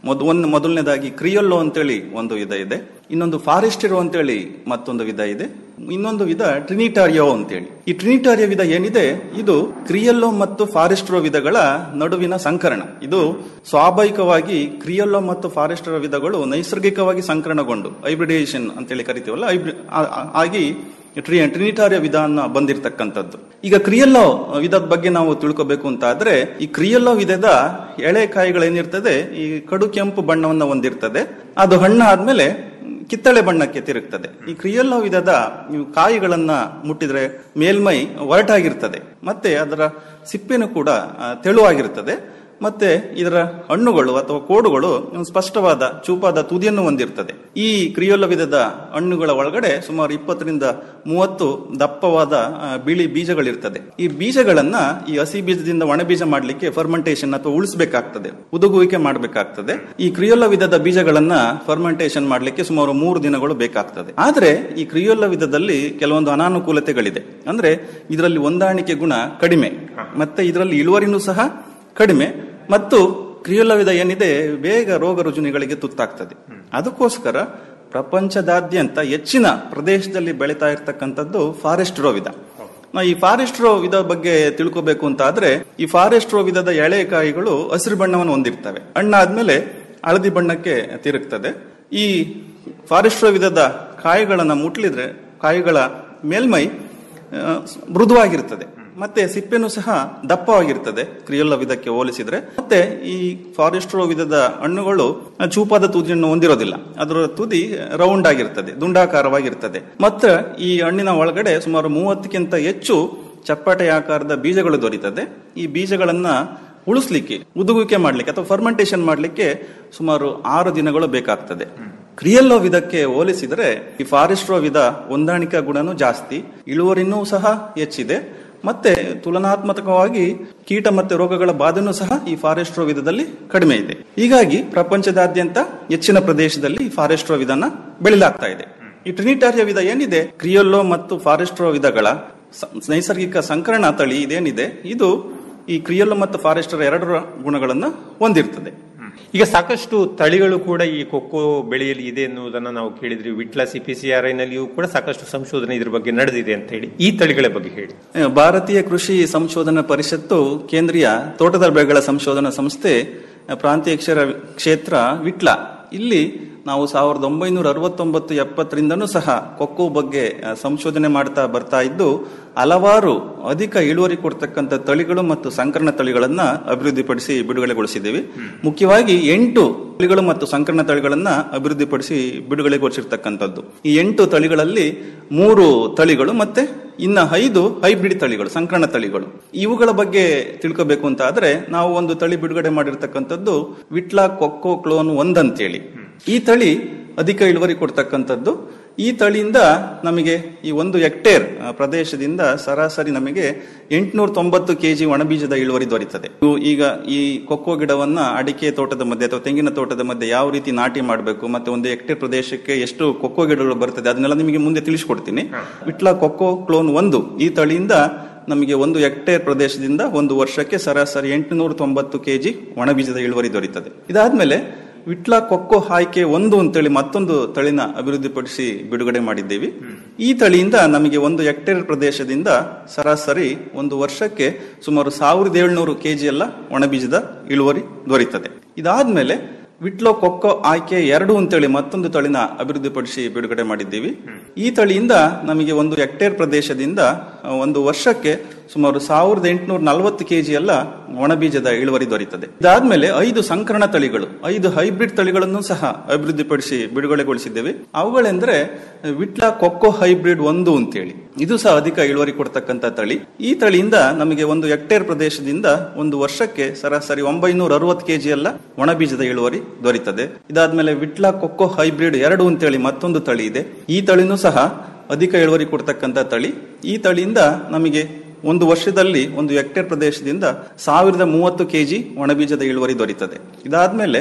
ಮೊದ್ ಒಂದು ಮೊದಲನೇದಾಗಿ ಕ್ರಿಯಲ್ಲೋ ಅಂತೇಳಿ ಒಂದು ವಿಧ ಇದೆ ಇನ್ನೊಂದು ಫಾರೆಸ್ಟಿರೋ ಅಂತೇಳಿ ಮತ್ತೊಂದು ವಿಧ ಇದೆ ಇನ್ನೊಂದು ವಿಧ ಟ್ರಿನಿಟಾರಿಯೋ ಅಂತೇಳಿ ಈ ಟ್ರಿನಿಟಾರಿಯೋ ವಿಧ ಏನಿದೆ ಇದು ಕ್ರಿಯಲ್ಲೋ ಮತ್ತು ಫಾರೆಸ್ಟ್ರೋ ವಿಧಗಳ ನಡುವಿನ ಸಂಕರಣ ಇದು ಸ್ವಾಭಾವಿಕವಾಗಿ ಕ್ರಿಯಲ್ಲೋ ಮತ್ತು ಫಾರೆಸ್ಟ್ರೋ ವಿಧಗಳು ನೈಸರ್ಗಿಕವಾಗಿ ಸಂಕರಣಗೊಂಡು ಹೈಬ್ರಿಡೇಷನ್ ಅಂತೇಳಿ ಕರಿತೀವಲ್ಲ ಹೈಬ್ರಿ- ಆ- ಆ- ಆಗಿ ಟ್ರಿ ಟ್ರಿನಿಟಾರಿಯ ವಿಧಾನ ಬಂದಿರತಕ್ಕಂಥದ್ದು ಈಗ ಕ್ರಿಯಲ್ಲೋ ವಿಧದ ಬಗ್ಗೆ ನಾವು ತಿಳ್ಕೋಬೇಕು ಅಂತ ಆದ್ರೆ ಈ ಕ್ರಿಯಲ್ಲೋ ವಿಧದ ಎಳೆ ಕಾಯಿಗಳೇನಿರ್ತದೆ ಈ ಕಡು ಕೆಂಪು ಬಣ್ಣವನ್ನ ಹೊಂದಿರ್ತದೆ ಅದು ಹಣ್ಣಾದ್ಮೇಲೆ ಕಿತ್ತಳೆ ಬಣ್ಣಕ್ಕೆ ತಿರುಗ್ತದೆ ಈ ಕ್ರಿಯಲ್ಲೋ ವಿಧದ ನೀವು ಕಾಯಿಗಳನ್ನ ಮುಟ್ಟಿದ್ರೆ ಮೇಲ್ಮೈ ಒರಟಾಗಿರ್ತದೆ ಮತ್ತೆ ಅದರ ಸಿಪ್ಪೆನೂ ಕೂಡ ಆ, ತೆಳುವಾಗಿರ್ತದೆ ಮತ್ತೆ ಇದರ ಹಣ್ಣುಗಳು ಅಥವಾ ಕೋಡುಗಳು ಒಂದು ಸ್ಪಷ್ಟವಾದ ಚೂಪಾದ ತುದಿಯನ್ನು ಹೊಂದಿರ್ತದೆ ಈ ಕ್ರಿಯೋಲ ವಿಧದ ಹಣ್ಣುಗಳ ಒಳಗಡೆ ಸುಮಾರು ಇಪ್ಪತ್ತರಿಂದ ಮೂವತ್ತು ದಪ್ಪವಾದ ಆ, ಬಿಳಿ ಬೀಜಗಳಿರ್ತದೆ ಈ ಬೀಜಗಳನ್ನ ಈ ಹಸಿ ಬೀಜದಿಂದ ಒಣ ಬೀಜ ಮಾಡಲಿಕ್ಕೆ ಫರ್ಮೆಂಟೇಷನ್ ಅಥವಾ ಉಳಿಸಬೇಕಾಗ್ತದೆ ಉದುಗುವಿಕೆ ಮಾಡಬೇಕಾಗ್ತದೆ ಈ ಕ್ರಿಯೋಲ ವಿಧದ ಬೀಜಗಳನ್ನ ಫರ್ಮೆಂಟೇಷನ್ ಮಾಡಲಿಕ್ಕೆ ಸುಮಾರು ಮೂರು ದಿನಗಳು ಬೇಕಾಗ್ತದೆ ಆದ್ರೆ ಈ ಕ್ರಿಯೋಲ ವಿಧದಲ್ಲಿ ಕೆಲವೊಂದು ಅನಾನುಕೂಲತೆಗಳಿದೆ ಅಂದ್ರೆ ಇದರಲ್ಲಿ ಹೊಂದಾಣಿಕೆ ಗುಣ ಕಡಿಮೆ ಮತ್ತೆ ಇದರಲ್ಲಿ ಇಳುವರಿನೂ ಸಹ ಕಡಿಮೆ ಮತ್ತು ಕ್ರಿಯೋಲವಿದ ಏನಿದೆ ಬೇಗ ರೋಗ ರುಜಿನಗಳಿಗೆ ತುತ್ತಾಗ್ತದೆ ಅದಕ್ಕೋಸ್ಕರ ಪ್ರಪಂಚದಾದ್ಯಂತ ಹೆಚ್ಚಿನ ಪ್ರದೇಶದಲ್ಲಿ ಬೆಳೀತಾ ಇರತಕ್ಕಂಥದ್ದು ಫಾರೆಸ್ಟ್ ರೋ ವಿಧ ನಾವು ಈ ಫಾರೆಸ್ಟ್ ರೋ ವಿಧ ಬಗ್ಗೆ ತಿಳ್ಕೋಬೇಕು ಅಂತ ಆದ್ರೆ ಈ ಫಾರೆಸ್ಟ್ ರೋ ವಿಧದ ಎಳೆ ಕಾಯಿಗಳು ಹಸಿರು ಬಣ್ಣವನ್ನು ಹೊಂದಿರ್ತವೆ ಹಣ್ಣಾದ್ಮೇಲೆ ಹಳದಿ ಬಣ್ಣಕ್ಕೆ ತಿರುಗ್ತದೆ ಈ ಫಾರೆಸ್ಟ್ ರೋ ವಿಧದ ಕಾಯಿಗಳನ್ನ ಮುಟ್ಲಿದ್ರೆ ಕಾಯಿಗಳ ಮೇಲ್ಮೈ ಆ, ಮೃದುವಾಗಿರ್ತದೆ ಮತ್ತೆ ಸಿಪ್ಪೆನೂ ಸಹ ದಪ್ಪವಾಗಿರ್ತದೆ ಕ್ರಿಯಲ್ಲ ವಿಧಕ್ಕೆ ಹೋಲಿಸಿದ್ರೆ ಮತ್ತೆ ಈ ಫಾರೆಸ್ಟ್ರೋ ವಿಧದ ಹಣ್ಣುಗಳು ಚೂಪಾದ ತುದಿಯನ್ನು ಹೊಂದಿರೋದಿಲ್ಲ ಅದರ ತುದಿ ರೌಂಡ್ ಆಗಿರ್ತದೆ ದುಂಡಾಕಾರವಾಗಿರ್ತದೆ ಮತ್ತೆ ಈ ಹಣ್ಣಿನ ಒಳಗಡೆ ಸುಮಾರು ಮೂವತ್ತಕ್ಕಿಂತ ಹೆಚ್ಚು ಚಪ್ಪಟೆ ಆಕಾರದ ಬೀಜಗಳು ದೊರೀತದೆ ಈ ಬೀಜಗಳನ್ನ ಉಳಿಸ್ಲಿಕ್ಕೆ ಉದುಗುವಿಕೆ ಮಾಡ್ಲಿಕ್ಕೆ ಅಥವಾ ಫರ್ಮೆಂಟೇಷನ್ ಮಾಡ್ಲಿಕ್ಕೆ ಸುಮಾರು ಆರು ದಿನಗಳು ಬೇಕಾಗ್ತದೆ ಕ್ರಿಯಲ್ಲೋ ವಿಧಕ್ಕೆ ಹೋಲಿಸಿದರೆ ಈ ಫಾರೆಸ್ಟ್ರೋ ವಿಧ ಹೊಂದಾಣಿಕಾ ಗುಣನೂ ಜಾಸ್ತಿ ಇಳುವರಿನೂ ಸಹ ಹೆಚ್ಚಿದೆ ಮತ್ತೆ ತುಲನಾತ್ಮಕವಾಗಿ ಕೀಟ ಮತ್ತೆ ರೋಗಗಳ ಬಾಧೆನೂ ಸಹ ಈ ಫಾರೆಸ್ಟ್ರೋ ವಿಧದಲ್ಲಿ ಕಡಿಮೆ ಇದೆ ಹೀಗಾಗಿ ಪ್ರಪಂಚದಾದ್ಯಂತ ಹೆಚ್ಚಿನ ಪ್ರದೇಶದಲ್ಲಿ ಈ ಫಾರೆಸ್ಟ್ರೋ ವಿಧಾನ ಬೆಳೆಯಲಾಗ್ತಾ ಇದೆ ಈ ಟ್ರಿನಿಟಾರಿಯ ವಿಧ ಏನಿದೆ ಕ್ರಿಯಲ್ಲೋ ಮತ್ತು ಫಾರೆಸ್ಟ್ರೋ ವಿಧಗಳ ಸ- ನೈಸರ್ಗಿಕ ಸಂಕರಣ ತಳಿ ಇದೇನಿದೆ ಇದು ಈ ಕ್ರಿಯಲ್ಲೋ ಮತ್ತು ಫಾರೆಸ್ಟರ್ ಎರಡರ ಗುಣಗಳನ್ನು ಹೊಂದಿರ್ತದೆ ಈಗ ಸಾಕಷ್ಟು ತಳಿಗಳು ಕೂಡ ಈ ಕೊಕ್ಕೋ ಬೆಳೆಯಲ್ಲಿ ಇದೆ ಎನ್ನುವುದನ್ನು ನಾವು ಕೇಳಿದ್ರಿ ವಿಟ್ಲ ಸಿಪಿಸಿಆರ್ ನಲ್ಲಿಯೂ ಕೂಡ ಸಾಕಷ್ಟು ಸಂಶೋಧನೆ ಇದ್ರ ಬಗ್ಗೆ ನಡೆದಿದೆ ಅಂತ ಹೇಳಿ ಈ ತಳಿಗಳ ಬಗ್ಗೆ ಹೇಳಿ ಭಾರತೀಯ ಕೃಷಿ ಸಂಶೋಧನಾ ಪರಿಷತ್ತು ಕೇಂದ್ರೀಯ ತೋಟದ ಬೆಳೆಗಳ ಸಂಶೋಧನಾ ಸಂಸ್ಥೆ ಪ್ರಾಂತೀಯ ಕ್ಷೇತ್ರ ಕ್ಷೇತ್ರ ವಿಟ್ಲ ಇಲ್ಲಿ ನಾವು ಸಾವಿರದ ಒಂಬೈನೂರ ಅರವತ್ತೊಂಬತ್ತು ಎಪ್ಪತ್ತರಿಂದನೂ ಸಹ ಕೊಕ್ಕೋ ಬಗ್ಗೆ ಆ, ಸಂಶೋಧನೆ ಮಾಡ್ತಾ ಬರ್ತಾ ಇದ್ದು ಹಲವಾರು ಅಧಿಕ ಇಳುವರಿ ಕೊಡ್ತಕ್ಕಂಥ ತಳಿಗಳು ಮತ್ತು ಸಂಕರಣ ತಳಿಗಳನ್ನ ಅಭಿವೃದ್ಧಿಪಡಿಸಿ ಬಿಡುಗಡೆಗೊಳಿಸಿದ್ದೀವಿ ಮುಖ್ಯವಾಗಿ ಎಂಟು ತಳಿಗಳು ಮತ್ತು ಸಂಕರಣ ತಳಿಗಳನ್ನ ಅಭಿವೃದ್ಧಿಪಡಿಸಿ ಬಿಡುಗಡೆಗೊಳಿಸಿರ್ತಕ್ಕಂಥದ್ದು ಈ ಎಂಟು ತಳಿಗಳಲ್ಲಿ ಮೂರು ತಳಿಗಳು ಮತ್ತೆ ಇನ್ನ ಐದು ಹೈಬ್ರಿಡ್ ತಳಿಗಳು ಸಂಕರಣ ತಳಿಗಳು ಇವುಗಳ ಬಗ್ಗೆ ತಿಳ್ಕೋಬೇಕು ಅಂತ ಆದ್ರೆ ನಾವು ಒಂದು ತಳಿ ಬಿಡುಗಡೆ ಮಾಡಿರ್ತಕ್ಕಂಥದ್ದು ವಿಟ್ಲ ಕೊಕ್ಕೋ ಕ್ಲೋನ್ ಒಂದ್ ಅಂತೇಳಿ ಈ ತಳಿ ಅಧಿಕ ಇಳುವರಿ ಕೊಡ್ತಕ್ಕಂಥದ್ದು ಈ ತಳಿಯಿಂದ ನಮಗೆ ಈ ಒಂದು ಹೆಕ್ಟೇರ್ ಆ, ಪ್ರದೇಶದಿಂದ ಸರಾಸರಿ ನಮಗೆ ಎಂಟುನೂರ ತೊಂಬತ್ತು ಕೆಜಿ ಒಣಬೀಜದ ಇಳುವರಿ ದೊರೀತದೆ ಇವು ಈಗ ಈ ಕೊಕ್ಕೋ ಗಿಡವನ್ನ ಅಡಿಕೆ ತೋಟದ ಮಧ್ಯೆ ಅಥವಾ ತೆಂಗಿನ ತೋಟದ ಮಧ್ಯೆ ಯಾವ ರೀತಿ ನಾಟಿ ಮಾಡಬೇಕು ಮತ್ತೆ ಒಂದು ಹೆಕ್ಟೇರ್ ಪ್ರದೇಶಕ್ಕೆ ಎಷ್ಟು ಕೊಕ್ಕೋ ಗಿಡಗಳು ಬರ್ತದೆ ಅದನ್ನೆಲ್ಲ ನಿಮಗೆ ಮುಂದೆ ತಿಳಿಸ್ಕೊಡ್ತೀನಿ ವಿಟ್ಲ ಕೊಕ್ಕೋ ಕ್ಲೋನ್ ಒಂದು ಈ ತಳಿಯಿಂದ ನಮಗೆ ಒಂದು ಹೆಕ್ಟೇರ್ ಪ್ರದೇಶದಿಂದ ಒಂದು ವರ್ಷಕ್ಕೆ ಸರಾಸರಿ ಎಂಟುನೂರ ತೊಂಬತ್ತು ಕೆಜಿ ಒಣಬೀಜದ ಇಳುವರಿ ದೊರೀತದೆ ಇದಾದ್ಮೇಲೆ ವಿಟ್ಲ ಕೊಕ್ಕೋ ಆಯ್ಕೆ ಒಂದು ಅಂತೇಳಿ ಮತ್ತೊಂದು ತಳಿನ ಅಭಿವೃದ್ಧಿಪಡಿಸಿ ಬಿಡುಗಡೆ ಮಾಡಿದ್ದೇವೆ ಈ ತಳಿಯಿಂದ ನಮಗೆ ಒಂದು ಹೆಕ್ಟೇರ್ ಪ್ರದೇಶದಿಂದ ಸರಾಸರಿ ಒಂದು ವರ್ಷಕ್ಕೆ ಸುಮಾರು ಸಾವಿರದ ಏಳ್ನೂರು ಕೆಜಿ ಎಲ್ಲ ಒಣಬೀಜದ ಇಳುವರಿ ದೊರೀತದೆ ಇದಾದ್ಮೇಲೆ ವಿಟ್ಲೋ ಕೊಕ್ಕೋ ಆಯ್ಕೆ ಎರಡು ಅಂತೇಳಿ ಮತ್ತೊಂದು ತಳಿನ ಅಭಿವೃದ್ಧಿಪಡಿಸಿ ಬಿಡುಗಡೆ ಮಾಡಿದ್ದೀವಿ ಈ ತಳಿಯಿಂದ ನಮಗೆ ಒಂದು ಹೆಕ್ಟೇರ್ ಪ್ರದೇಶದಿಂದ ಆ, ಒಂದು ವರ್ಷಕ್ಕೆ ಸುಮಾರು ಸಾವಿರದ ಎಂಟುನೂರ ನಲವತ್ತು ಕೆಜಿ ಎಲ್ಲ ಒಣಬೀಜದ ಇಳುವರಿ ದೊರೀತದೆ ಇದಾದ್ಮೇಲೆ ಐದು ಸಂಕರಣ ತಳಿಗಳು ಐದು ಹೈಬ್ರಿಡ್ ತಳಿಗಳನ್ನು ಸಹ ಅಭಿವೃದ್ಧಿಪಡಿಸಿ ಬಿಡುಗಡೆಗೊಳಿಸಿದ್ದೇವೆ ಅವುಗಳೆಂದ್ರೆ ವಿಟ್ಲ ಕೊಕ್ಕೋ ಹೈಬ್ರಿಡ್ ಒಂದು ಅಂತೇಳಿ ಇದು ಸಹ ಅಧಿಕ ಇಳುವರಿ ಕೊಡ್ತಕ್ಕಂಥ ತಳಿ ಈ ತಳಿಯಿಂದ ನಮಗೆ ಒಂದು ಹೆಕ್ಟೇರ್ ಪ್ರದೇಶದಿಂದ ಒಂದು ವರ್ಷಕ್ಕೆ ಸರಾಸರಿ ಒಂಬೈನೂರ ಅರವತ್ತು ಕೆಜಿ ಎಲ್ಲ ಒಣಬೀಜದ ಇಳುವರಿ ದೊರೀತದೆ ಇದಾದ್ಮೇಲೆ ವಿಟ್ಲ ಕೊಕ್ಕೋ ಹೈಬ್ರಿಡ್ ಎರಡು ಅಂತೇಳಿ ಮತ್ತೊಂದು ತಳಿ ಇದೆ ಈ ತಳಿನೂ ಸಹ ಅಧಿಕ ಇಳುವರಿ ಕೊಡ್ತಕ್ಕಂಥ ತಳಿ ಈ ತಳಿಯಿಂದ ನಮಗೆ ಒಂದು ವರ್ಷದಲ್ಲಿ ಒಂದು ಹೆಕ್ಟೇರ್ ಪ್ರದೇಶದಿಂದ ಸಾವಿರದ ಮೂವತ್ತು ಕೆಜಿ ಒಣಬೀಜದ ಇಳುವರಿ ದೊರೀತದೆ ಇದಾದ್ಮೇಲೆ